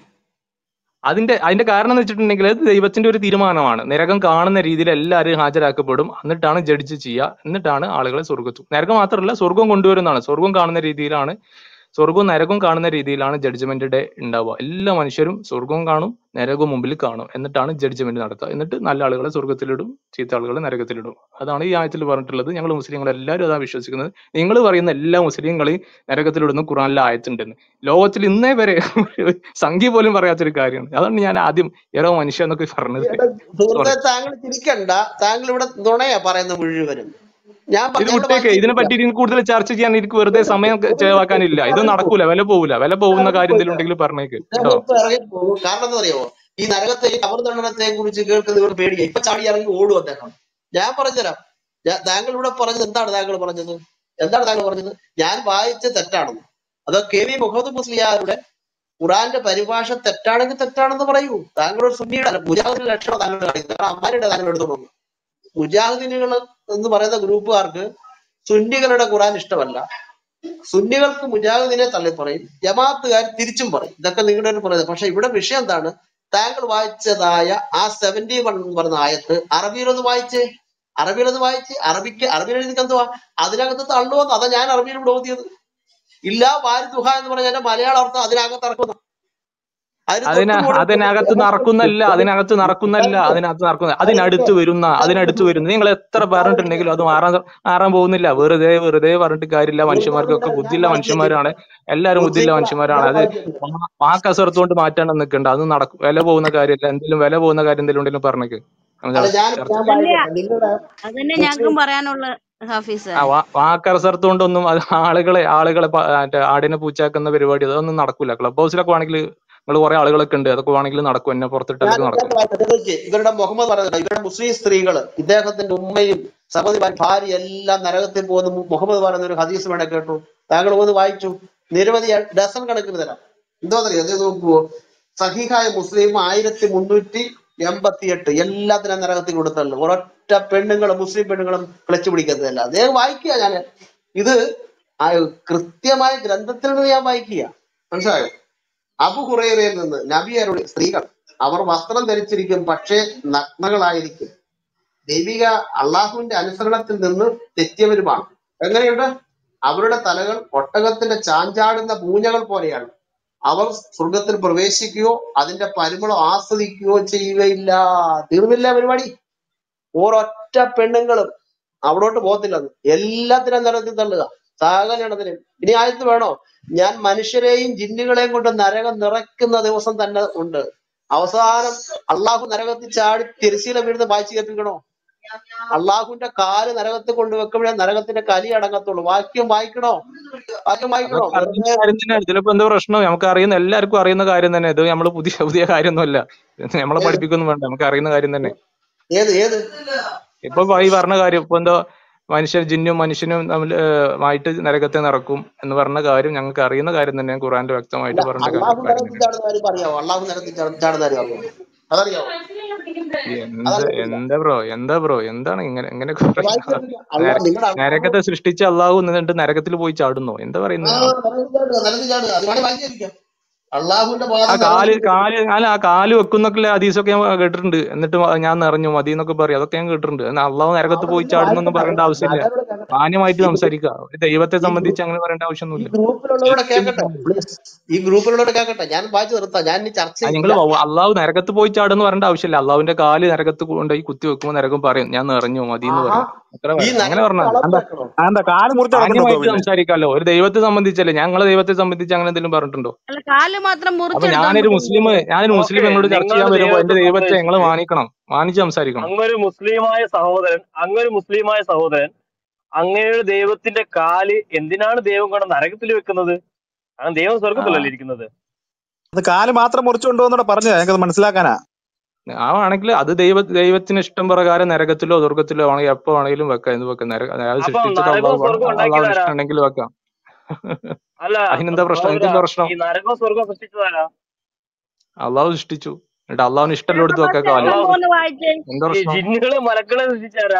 [SPEAKER 1] അതിന്റെ അതിന്റെ കാരണം എന്ന് വെച്ചിട്ടുണ്ടെങ്കിൽ അത് ദൈവത്തിന്റെ ഒരു തീരുമാനമാണ് നരകം കാണുന്ന രീതിയിൽ എല്ലാവരും ഹാജരാക്കപ്പെടും എന്നിട്ടാണ് ജഡ്ജ് ചെയ്യുക എന്നിട്ടാണ് ആളുകളെ സ്വർഗത്തു നരകം മാത്രമല്ല സ്വർഗം കൊണ്ടുവരുന്നതാണ് സ്വർഗം കാണുന്ന രീതിയിലാണ് സ്വർഗവും നരകവും കാണുന്ന രീതിയിലാണ് ജഡ്ജ്മെന്റ് ഡേ ഉണ്ടാവുക എല്ലാ മനുഷ്യരും സ്വർഗവും കാണും നരകവും മുമ്പിൽ കാണും എന്നിട്ടാണ് ജഡ്ജ്മെന്റ് നടത്തുക എന്നിട്ട് നല്ല ആളുകളെ സ്വർഗത്തിലിടും ചീത്ത ആളുകളെ നരകത്തിലിടും അതാണ് ഈ ആയത്തിൽ പറഞ്ഞിട്ടുള്ളത് ഞങ്ങൾ മുസ്ലിങ്ങൾ എല്ലാവരും അതാ വിശ്വസിക്കുന്നത് നിങ്ങൾ പറയുന്ന എല്ലാ മുസ്ലിങ്ങളെയും നരകത്തിലിടുന്ന ഖുറാനിലെ ആയത്തുണ്ടെന്ന് ലോകത്തിൽ ഇന്നേ വരെ ഒരു സംഖ്യ പോലും പറയാത്തൊരു കാര്യമാണ് അതാണ് ഞാൻ ആദ്യം ഏറോ മനുഷ്യ എന്നൊക്കെ പറഞ്ഞത്
[SPEAKER 3] എന്റെ സുഹൃത്തെ
[SPEAKER 1] സോറി
[SPEAKER 3] താങ്കൾ ചിരിക്കണ്ട താങ്കൾ ഇവിടെ നുണയാ പറയുന്ന മുഴുവനും ഞാൻ പ-
[SPEAKER 1] ഇത്
[SPEAKER 3] ഞങ്ങൾ
[SPEAKER 1] വിട്ടേക്ക്
[SPEAKER 3] വായിച്ചു
[SPEAKER 1] ഇതിനെ
[SPEAKER 3] കേൾപ്പിക്കാം
[SPEAKER 1] പറ്റി ഇനി കൂടുതൽ ചർച്ച ചെയ്യാൻ എനിക്ക് വെറുതെ സമയം ക- ചെലവാക്കാനില്ല ഇത് നടക്കൂല വില പോകൂല വില പോകുന്ന കാര്യം എന്തെങ്കിലും ഉണ്ടെങ്കിൽ പറഞ്ഞേക്ക് കേട്ടോ
[SPEAKER 3] അദ്ദേഹം ഇപ്പൊ ഇറങ്ങി പോകും കാരണം എന്താ അറിയോ ഈ നരകത്തെയും കബർദണ്ഡനത്തെയും കുറിച്ച് കേൾക്കുന്ന ഇവർ പേടിയാ ഇപ്പൊ ചാടി ഇറങ്ങി ഓടും അദ്ദേഹം ഞാൻ പറഞ്ഞുതരാം ഞാൻ- താങ്കൾ ഇവിടെ പറഞ്ഞത് എന്താണ് താങ്കൾ പറഞ്ഞത് എന്താണ് താങ്കൾ പറഞ്ഞത് ഞാൻ വായിച്ച തെറ്റാണെന്ന് അതോ കെ വി മുഹമ്മദ് മുസ്ലിയാരുടെ ഖുറാന്റെ പരിഭാഷ തെറ്റാണെങ്കിൽ തെറ്റാണെന്ന് പറയൂ താങ്കൾ ഒരു സുന്നിയുടെ അല്ല മുജാഹിദിന്റെ ലക്ഷണം താങ്കൾ കാണിക്കുന്നത് കാരണം അമ്മാരുടെ താങ്കൾ എടുത്തോണ്ട് വന്നു മുജാഹിദിനുകൾ എന്ന് പറയുന്ന ഗ്രൂപ്പുകാർക്ക് സുന്നികളുടെ ഖുറാൻ ഇഷ്ടമല്ല സുന്നികൾക്ക് മുജാഹിദിനെ തള്ളി പറയും ജമാഅത്തുകാർ തിരിച്ചും പറയും ഇതൊക്കെ നിങ്ങളുടെ ഒരു പറയുന്നത് പക്ഷെ ഇവിടെ വിഷയം എന്താണ് താങ്കൾ വായിച്ചതായ ആ സെവന്റി വൺ എന്ന് പറയുന്ന ആയത്ത് അറബിയിലൊന്ന് വായിച്ചേ അറബിയിലൊന്ന് വായിച്ച് അറബിക്ക് അറബിയിൽ എഴുതി എന്തുവാ അതിനകത്ത് തള്ളുവന്ന് അതാ ഞാൻ അറബിയിൽ ഇവിടെ ഓതിയത് ഇല്ല വാരിദുഹ എന്ന് പറഞ്ഞ അതിന്റെ മലയാള അർത്ഥം അതിനകത്ത് ഇറക്കുന്നു അതിന്
[SPEAKER 1] അതിന
[SPEAKER 3] തൊട്ട് മുകളിൽ
[SPEAKER 1] അതിനകത്ത് നടക്കുന്നല്ല അതിനകത്ത് നടക്കുന്നല്ല അതിനകത്ത് നടക്കുന്ന അതിനടുത്ത് വരുന്ന അതിനടുത്ത് വരുന്ന നിങ്ങൾ എത്ര പറഞ്ഞിട്ടുണ്ടെങ്കിലും അത് മാറാൻ മാറാൻ പോകുന്നില്ല വെറുതെ വെറുതെ പറഞ്ഞിട്ട് കാര്യമില്ല മനുഷ്യന്മാർക്കൊക്കെ
[SPEAKER 3] ഞാൻ
[SPEAKER 1] ബുദ്ധിയുള്ള
[SPEAKER 3] വായിച്ചു
[SPEAKER 1] മനുഷ്യന്മാരാണ് എല്ലാവരും ബുദ്ധിയുള്ള
[SPEAKER 3] മുസ്ലിങ്ങളെ
[SPEAKER 1] മനുഷ്യന്മാരാണ്
[SPEAKER 3] ഞാൻ
[SPEAKER 1] അത്
[SPEAKER 3] വായിച്ചു
[SPEAKER 1] വാ- വാക്കസർത്തുകൊണ്ട് മാറ്റാൻ നിൽക്കണ്ട അത് നടക്കും വില പോകുന്ന കാര്യമില്ല എന്തെങ്കിലും വില പോകുന്ന കാര്യം എന്തെങ്കിലും ഉണ്ടെങ്കിലും പറഞ്ഞേക്ക് നമുക്ക്
[SPEAKER 3] അല്ല ഞാൻ
[SPEAKER 1] ചർച്ച
[SPEAKER 3] ഞാൻ
[SPEAKER 5] അതന്നെ
[SPEAKER 3] വായിക്കട്ടെ നിങ്ങളുടെ
[SPEAKER 5] അതന്നെ
[SPEAKER 3] മുസ്ലിം
[SPEAKER 5] ഞങ്ങൾക്കും പറയാനുള്ള ഹാഫീസ്
[SPEAKER 1] ആ വാ- വാക്കസർത്തുകൊണ്ടൊന്നും അത് ആളുകളെ ആളുകളെ പ- മറ്റേ ആടിനെ പൂച്ചാക്കുന്ന പരിപാടി അതൊന്നും നടക്കൂല ക്ലബ് ഹൗസിലൊക്കെ ആണെങ്കിൽ നിങ്ങൾ കുറെ ആളുകളൊക്കെ ഉണ്ട് അതൊക്കെ വേണമെങ്കിൽ നടക്കും എന്നെ പുറത്തിട്ട്
[SPEAKER 3] ഞാൻ
[SPEAKER 1] അതൊക്കെ
[SPEAKER 3] ഞാൻ
[SPEAKER 1] നടക്കും
[SPEAKER 3] വായിക്കട്ടെ നോക്കിയേ ഇവരുടെ മുഹമ്മദ് പറഞ്ഞില്ല ഇവരുടെ മുസ്ലിം സ്ത്രീകൾ ഇദ്ദേഹത്തിന്റെ ഉമ്മയും സഹോദരി ഭാര്യ എല്ലാം നരകത്തിൽ പോകുന്ന മു- മുഹമ്മദ് പറയുന്ന ഒരു ഹദീസ് വേണേ കേട്ടു താങ്കൾ ഒന്ന് വായിച്ചു നിരവധി ഡസൺ കണക്കിന് തരാം എന്തോന്നറിയോ അത് നോക്കുവോ സഹിഹായ മുസ്ലിം ആയിരത്തി മുന്നൂറ്റി എൺപത്തി എട്ട് എല്ലാത്തിനും നരകത്തിൽ കൊടുത്തല്ലോ ഒരൊറ്റ പെണ്ണുങ്ങളും മുസ്ലിം പെണ്ണുങ്ങളും ക്ലച്ച് പിടിക്കുന്നതല്ല അദ്ദേഹം വായിക്കുക ഞാൻ ഇത് ആ കൃത്യമായ ഗ്രന്ഥത്തിൽ നിന്ന് ഞാൻ വായിക്കുക മനസ്സിലായോ അബു ഹുറൈറയിൽ നിന്ന് നബിയരുടെ സ്ത്രീകൾ അവർ വസ്ത്രം ധരിച്ചിരിക്കും പക്ഷേ നഗ്നകളായിരിക്കും ദൈവിക അള്ളാഹുവിന്റെ അനുസരണത്തിൽ നിന്ന് തെറ്റിയവരുമാണ് എങ്ങനെയുണ്ട് അവരുടെ തലകൾ ഒട്ടകത്തിന്റെ ചാഞ്ചാടുന്ന പൂഞ്ഞകൾ പോലെയാണ് അവർ സ്വർഗത്തിൽ പ്രവേശിക്കുകയോ അതിന്റെ പരിമളം ആസ്വദിക്കുകയോ ചെയ്യുകയില്ല തീർന്നില്ല പരിപാടി ഒരൊറ്റ പെണ്ണുങ്ങളും അവിടോട്ട് പോകത്തില്ലെന്ന് എല്ലാത്തിനും നരകത്തിൽ തള്ളുക സകലത്തിനും ഇനി ആയത്ത് വേണോ ഞാൻ മനുഷ്യരെയും ജിന്നുകളെയും കൊണ്ട് നരകം നിറയ്ക്കുന്ന ദിവസം തന്നെ ഉണ്ട് അവസാനം അള്ളാഹു നരകത്തിൽ ചാടി തിരശീല വീഴുന്ന വായിച്ചു കേൾപ്പിക്കണോ അള്ളാഹുവിന്റെ കാല് നരകത്തിൽ കൊണ്ട് വെക്കുമ്പോഴേ നരകത്തിന്റെ കലി അടങ്ങത്തുള്ളൂ വാക്യം വായിക്കണോ വാക്യം വായിക്കണോ
[SPEAKER 1] അതൊക്കെ അറിയുന്ന
[SPEAKER 3] വെറുതെ
[SPEAKER 1] കാര്യം തന്നെ ഇതിലിപ്പോ എന്താ പ്രശ്നം നമുക്ക് അറിയുന്ന എല്ലാവർക്കും അറിയുന്ന കാര്യം തന്നെ ഇത് നമ്മള് പുതിയ പുതിയ കാര്യമൊന്നുമല്ല നമ്മളെ
[SPEAKER 3] ഏത്
[SPEAKER 1] പഠിപ്പിക്കൊന്നും വേണ്ട നമുക്ക് അറിയുന്ന കാര്യം തന്നെ
[SPEAKER 3] ഏത് ഏത്
[SPEAKER 1] ഇപ്പൊ ഈ പറഞ്ഞ കാര്യം ഇപ്പൊ എന്തോ മനുഷ്യർ ജിന്നും മനുഷ്യനും തമ്മിൽ ആയിട്ട് നരകത്തെ നടക്കും എന്ന് പറഞ്ഞ കാര്യം ഞങ്ങൾക്ക് അറിയുന്ന കാര്യം തന്നെ ഖുറാന്റെ
[SPEAKER 3] അല്ല
[SPEAKER 1] വ്യക്തമായിട്ട് പറഞ്ഞ കാര്യം
[SPEAKER 3] അള്ളാഹു
[SPEAKER 1] കാര്യം
[SPEAKER 3] നരകത്തിൽ
[SPEAKER 1] തന്നെയാണ്
[SPEAKER 3] ചാടുന്ന കാര്യം അറിയാവോ അള്ളാഹു നരകത്തിൽ ചാടുന്ന ചാടുന്ന കാര്യം അറിയാവോ അതറിയാവോ
[SPEAKER 1] എന്താ
[SPEAKER 3] അതറിയത്തില്ല
[SPEAKER 1] എന്താ ബ്രോ എന്താ ബ്രോ എന്താണ് ഇങ്ങനെ എങ്ങനെയൊക്കെ
[SPEAKER 3] അത്
[SPEAKER 1] പറയുന്നത്
[SPEAKER 3] വായിച്ചു അള്ളാഹ് നിങ്ങളുടെ അള്ളാഹു
[SPEAKER 1] നരകത്തെ സൃഷ്ടിച്ച അള്ളാഹു എന്നിട്ട് നരകത്തിൽ പോയി ചാടുന്നോ എന്താ
[SPEAKER 3] ആ
[SPEAKER 1] പറയുന്നത്
[SPEAKER 3] നരകത്തിൽ ചാടുക നരകത്തിൽ ചാടുക അത് വേണേ വായിച്ചിരിക്കാം അള്ളാഹുവിന്റെ
[SPEAKER 1] ആ
[SPEAKER 3] പാദം
[SPEAKER 1] കാല്
[SPEAKER 3] നരകത്തിൽ
[SPEAKER 1] കാല് അല്ല ആ കാല് വെക്കുന്നൊക്കെ ഹദീസൊക്കെ ഞാൻ കേട്ടിട്ടുണ്ട് എന്നിട്ട് ഞാൻ നിറഞ്ഞു മതി എന്നൊക്കെ പറയും അതൊക്കെ ഞാൻ കേട്ടിട്ടുണ്ട് എന്നാൽ അള്ളാഹു നരകത്ത്
[SPEAKER 3] അവിടെ
[SPEAKER 1] പോയി
[SPEAKER 3] ഇരുന്ന്
[SPEAKER 1] ചാടുന്നൊന്നും
[SPEAKER 3] വായിക്കട്ടെ
[SPEAKER 1] പറയേണ്ട ആവശ്യമില്ല
[SPEAKER 3] നല്ലവരുടെ കേൾക്കട്ടെ
[SPEAKER 1] മാന്യമായിട്ട്
[SPEAKER 3] ഈ ഗ്രൂ-
[SPEAKER 1] സംസാരിക്കുക ഒരു ദൈവത്തെ
[SPEAKER 3] ഈ ഗ്രൂ-
[SPEAKER 1] സംബന്ധിച്ച് അങ്ങനെ പറയേണ്ട
[SPEAKER 3] ഈ
[SPEAKER 1] ആവശ്യമൊന്നുമില്ല
[SPEAKER 3] ഗ്രൂപ്പിലുള്ളവരുടെ
[SPEAKER 1] ശരിക്കും
[SPEAKER 3] കേൾക്കട്ടെ പ്ലീസ് ഈ ഗ്രൂപ്പിലുള്ളവരുടെ കേൾക്കട്ടെ ഞാൻ വായിച്ചു നിർത്താം ഞാൻ ഇനി ചർച്ച
[SPEAKER 1] നിങ്ങൾ
[SPEAKER 3] ഇല്ല
[SPEAKER 1] അള്ളാഹു നരകത്ത് പോയി ചാടുന്ന് പറയേണ്ട ആവശ്യമില്ല അള്ളാഹുവിന്റെ കാല് നരകത്ത് കൊണ്ടുപോയി കുത്തി വെക്കുമ്പോൾ നരകം പറയും ഞാൻ നിറഞ്ഞു മതി എന്ന്
[SPEAKER 3] ആഹാ
[SPEAKER 1] പറയും അത്ര
[SPEAKER 3] ഈ
[SPEAKER 1] പറയും അങ്ങനെ
[SPEAKER 3] നരകത്തിന്റെ
[SPEAKER 1] പറഞ്ഞാൽ മതി
[SPEAKER 3] അളവ്
[SPEAKER 2] എന്താ
[SPEAKER 3] വെക്കണോ
[SPEAKER 2] എന്താ കാല് മുറിച്ച് നടക്കണ്ടോ
[SPEAKER 1] മാന്യമായിട്ട്
[SPEAKER 2] പിന്നെ
[SPEAKER 1] സംസാരിക്കാമല്ലോ ഒരു ദൈവത്തെ സംബന്ധിച്ചല്ലേ ഞങ്ങളെ ദൈവത്തെ സംബന്ധിച്ച് അങ്ങനെ എന്തെങ്കിലും പറഞ്ഞിട്ടുണ്ടോ
[SPEAKER 5] അല്ല കാല് മാത്രം
[SPEAKER 1] അപ്പൊ
[SPEAKER 5] മുറിച്ചെടുത്താൽ
[SPEAKER 1] ഞാനൊരു
[SPEAKER 5] മതി
[SPEAKER 1] മുസ്ലിം ഞാനൊരു മുസ്ലിം
[SPEAKER 8] ഓക്കെ
[SPEAKER 1] നിങ്ങളോട് ചർച്ച ചെയ്യാൻ
[SPEAKER 8] നിങ്ങളുടെ
[SPEAKER 1] വരുമ്പോ എന്റെ
[SPEAKER 8] ദൈവത്തെ
[SPEAKER 1] ദൈവത്തെ ഞങ്ങൾ
[SPEAKER 8] സംബന്ധിച്ച്
[SPEAKER 1] മാനിക്കണം മാനിച്ച് സംസാരിക്കണം
[SPEAKER 8] അങ്ങൊരു മുസ്ലിമായ സഹോദരൻ അങ്ങൊരു മുസ്ലിമായ സഹോദരൻ അങ്ങയുടെ ദൈവത്തിന്റെ കാല് എന്തിനാണ് ദൈവം കൊണ്ട് നരകത്തിൽ വെക്കുന്നത് കാരണം ദൈവം
[SPEAKER 1] ആ
[SPEAKER 8] സ്വർഗത്തിലല്ലേ ഇരിക്കുന്നത്
[SPEAKER 2] അത് കാല് മാത്രം മുറിച്ചു കൊണ്ടുപോകുന്നൂടെ പറഞ്ഞു ഞങ്ങൾക്ക് മനസ്സിലാക്കാനാ
[SPEAKER 1] ആ ആണെങ്കിൽ അത് ദൈവ ദൈവത്തിന് ഇഷ്ടം പ്രകാരം നരകത്തിലോ സ്വർഗത്തിലോ ആണെങ്കിൽ എപ്പോ വേണമെങ്കിലും വെക്കാം എന്ത് വെക്കാം നരക അയാൾ
[SPEAKER 8] അപ്പം
[SPEAKER 1] സൃഷ്ടിച്ചിട്ട്
[SPEAKER 8] നരകവും
[SPEAKER 1] അള്ളാഹു
[SPEAKER 8] സ്വർഗവും
[SPEAKER 1] അള്ളാഹുവിന്
[SPEAKER 8] ഉണ്ടാക്കിയതാരാ
[SPEAKER 1] ഇഷ്ടം ഉണ്ടെങ്കിൽ വെക്കാം
[SPEAKER 8] അല്ല
[SPEAKER 1] അതിനെന്താ പ്രശ്നം
[SPEAKER 8] സഹോദര
[SPEAKER 1] എനിക്കെന്താ പ്രശ്നം
[SPEAKER 8] ഈ നരകവും സ്വർഗവും സൃഷ്ടിച്ചതാരാ
[SPEAKER 1] അള്ളാഹു സൃഷ്ടിച്ചു എന്നിട്ട് അള്ളാഹുവിന് ഇഷ്ടമുള്ള എടുത്ത് വെക്കാം കാല്
[SPEAKER 8] അള്ളാഹു
[SPEAKER 5] സംഭവം ഒന്ന് വായിച്ചേ
[SPEAKER 1] എന്താ
[SPEAKER 8] ഈ
[SPEAKER 1] പ്രശ്നം
[SPEAKER 8] ജിന്നുകളെ മലക്കളെ സൃഷ്ടിച്ചാരാ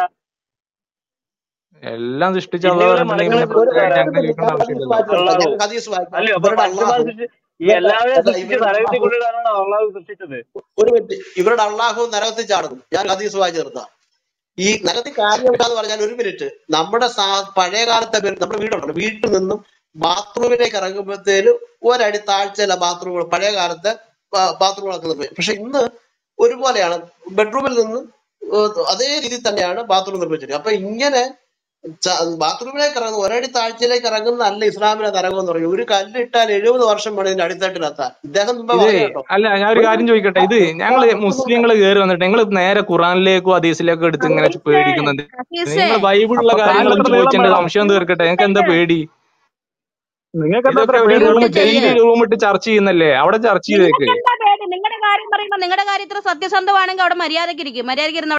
[SPEAKER 1] എല്ലാം സൃഷ്ടിച്ച അള്ളാഹു
[SPEAKER 8] ജിന്നുകളെ
[SPEAKER 1] പറഞ്ഞിട്ടുണ്ടെങ്കിൽ
[SPEAKER 8] മലക്കളെ
[SPEAKER 1] പിന്നെ
[SPEAKER 3] ഒരു
[SPEAKER 8] സൃഷ്ടിച്ചാരാ
[SPEAKER 3] ഒരു
[SPEAKER 1] അങ്ങനെ
[SPEAKER 3] മിനിറ്റ്
[SPEAKER 1] ചോദിക്കേണ്ട
[SPEAKER 3] ഞാൻ ഹദീസ് വായിച്ചു നിർത്താം ഞാൻ ഹദീസ്
[SPEAKER 1] ആവശ്യമില്ലല്ലോ
[SPEAKER 3] വായിക്കാം
[SPEAKER 8] അല്ലയോ അപ്പൊ
[SPEAKER 3] ഇവരുടെ
[SPEAKER 8] മനുഷ്യന്മാർ
[SPEAKER 3] അള്ളാഹു
[SPEAKER 8] സൃഷ്ടി ഈ
[SPEAKER 3] ഇവരുടെ
[SPEAKER 8] എല്ലാവരെയും
[SPEAKER 3] അല്ല
[SPEAKER 8] സൃഷ്ടിച്ച്
[SPEAKER 3] ഇവരുടെ
[SPEAKER 8] നരകത്തിൽ
[SPEAKER 3] അള്ളാഹു
[SPEAKER 8] കൊണ്ടുവരാനാണ് അള്ളാഹു സൃഷ്ടിച്ചത്
[SPEAKER 3] ഒരു മിനിറ്റ് ഇവരുടെ അള്ളാഹു നരകത്തിൽ ചാടുന്നു ഞാൻ ഹദീസ് വായിച്ചു നിർത്താം ഈ നരകത്തിൽ കാര്യം എന്താന്ന് പറഞ്ഞാൽ ഒരു മിനിറ്റ് നമ്മുടെ സാ- പഴയ കാലത്തെ പേര് നമ്മുടെ വീടുണ്ടല്ലോ വീട്ടിൽ നിന്നും ബാത്റൂമിലേക്ക് ഇറങ്ങുമ്പോഴത്തേനും ഒരടി താഴ്ചയല്ല ബാത്റൂമുകൾ പഴയ കാലത്തെ ബാത്റൂമുകളൊക്കെ നിർമ്മിച്ചത് പക്ഷെ ഇന്ന് ഒരുപോലെയാണ് ബെഡ്റൂമിൽ നിന്ന് ഏഹ് അതേ രീതിയിൽ തന്നെയാണ് ബാത്റൂം നിർമ്മിച്ചത് അപ്പൊ ഇങ്ങനെ ച- ബാത്റൂമിലേക്ക് ഇറങ്ങുന്ന ഒരടി താഴ്ചയിലേക്ക് ഇറങ്ങുന്ന അല്ല ഇസ്ലാമിലെ നരകം എന്ന് പറയും ഒരു കല്ലിട്ടാൽ എഴുപത് വർഷം വേണം ഇതിന്റെ അടിത്തട്ടിലെത്താൻ ഇദ്ദേഹം മുമ്പേ
[SPEAKER 1] ഇത്
[SPEAKER 3] പറഞ്ഞു കേട്ടോ
[SPEAKER 1] അല്ല ഞാൻ ഒരു
[SPEAKER 3] ഒരു
[SPEAKER 1] കാര്യം ചോദിക്കട്ടെ ഇത് ഞങ്ങള്
[SPEAKER 3] ബാത്റൂമിൽ
[SPEAKER 1] മുസ്ലിങ്ങൾ കയറി വന്നിട്ട് നിങ്ങൾ നേരെ ഖുറാനിലേക്കും ഹദീസിലേക്കും എടുത്ത് ഇങ്ങനെ
[SPEAKER 5] ഹദീസേ
[SPEAKER 1] പേടിക്കുന്നത്
[SPEAKER 5] ഹദീസേ
[SPEAKER 1] നിങ്ങൾ ബൈബിളിലുള്ള
[SPEAKER 2] അപ്പൊ
[SPEAKER 1] കാര്യങ്ങൾ
[SPEAKER 2] കാലിന്
[SPEAKER 1] ഒന്ന്
[SPEAKER 2] എത്ര നീളം
[SPEAKER 1] ചോദിച്ച് എന്റെ
[SPEAKER 2] വേണം
[SPEAKER 1] സംശയം തീർക്കട്ടെ നിങ്ങൾക്ക് എന്താ പേടി
[SPEAKER 2] നിങ്ങൾക്ക് എന്താ
[SPEAKER 1] ഇതൊക്കെ
[SPEAKER 2] അത്ര
[SPEAKER 1] ഒരു
[SPEAKER 2] പേടി
[SPEAKER 1] റൂം
[SPEAKER 5] എന്നിട്ട്
[SPEAKER 1] ഡെയിലി
[SPEAKER 5] ചെയ്യ്
[SPEAKER 1] റൂം ഇട്ട് ചർച്ച ചെയ്യുന്നല്ലേ അവിടെ ചർച്ച
[SPEAKER 5] നിങ്ങൾക്ക്
[SPEAKER 1] ചെയ്തേക്ക്
[SPEAKER 5] എന്താ പേടി നിങ്ങളുടെ കാര്യം പറയുമ്പോ നിങ്ങളുടെ കാര്യം ഇത്ര സത്യസന്ധമാണെങ്കിൽ അവിടെ മര്യാദക്ക് ഇരിക്കും മര്യാദക്ക് ഇരുന്ന്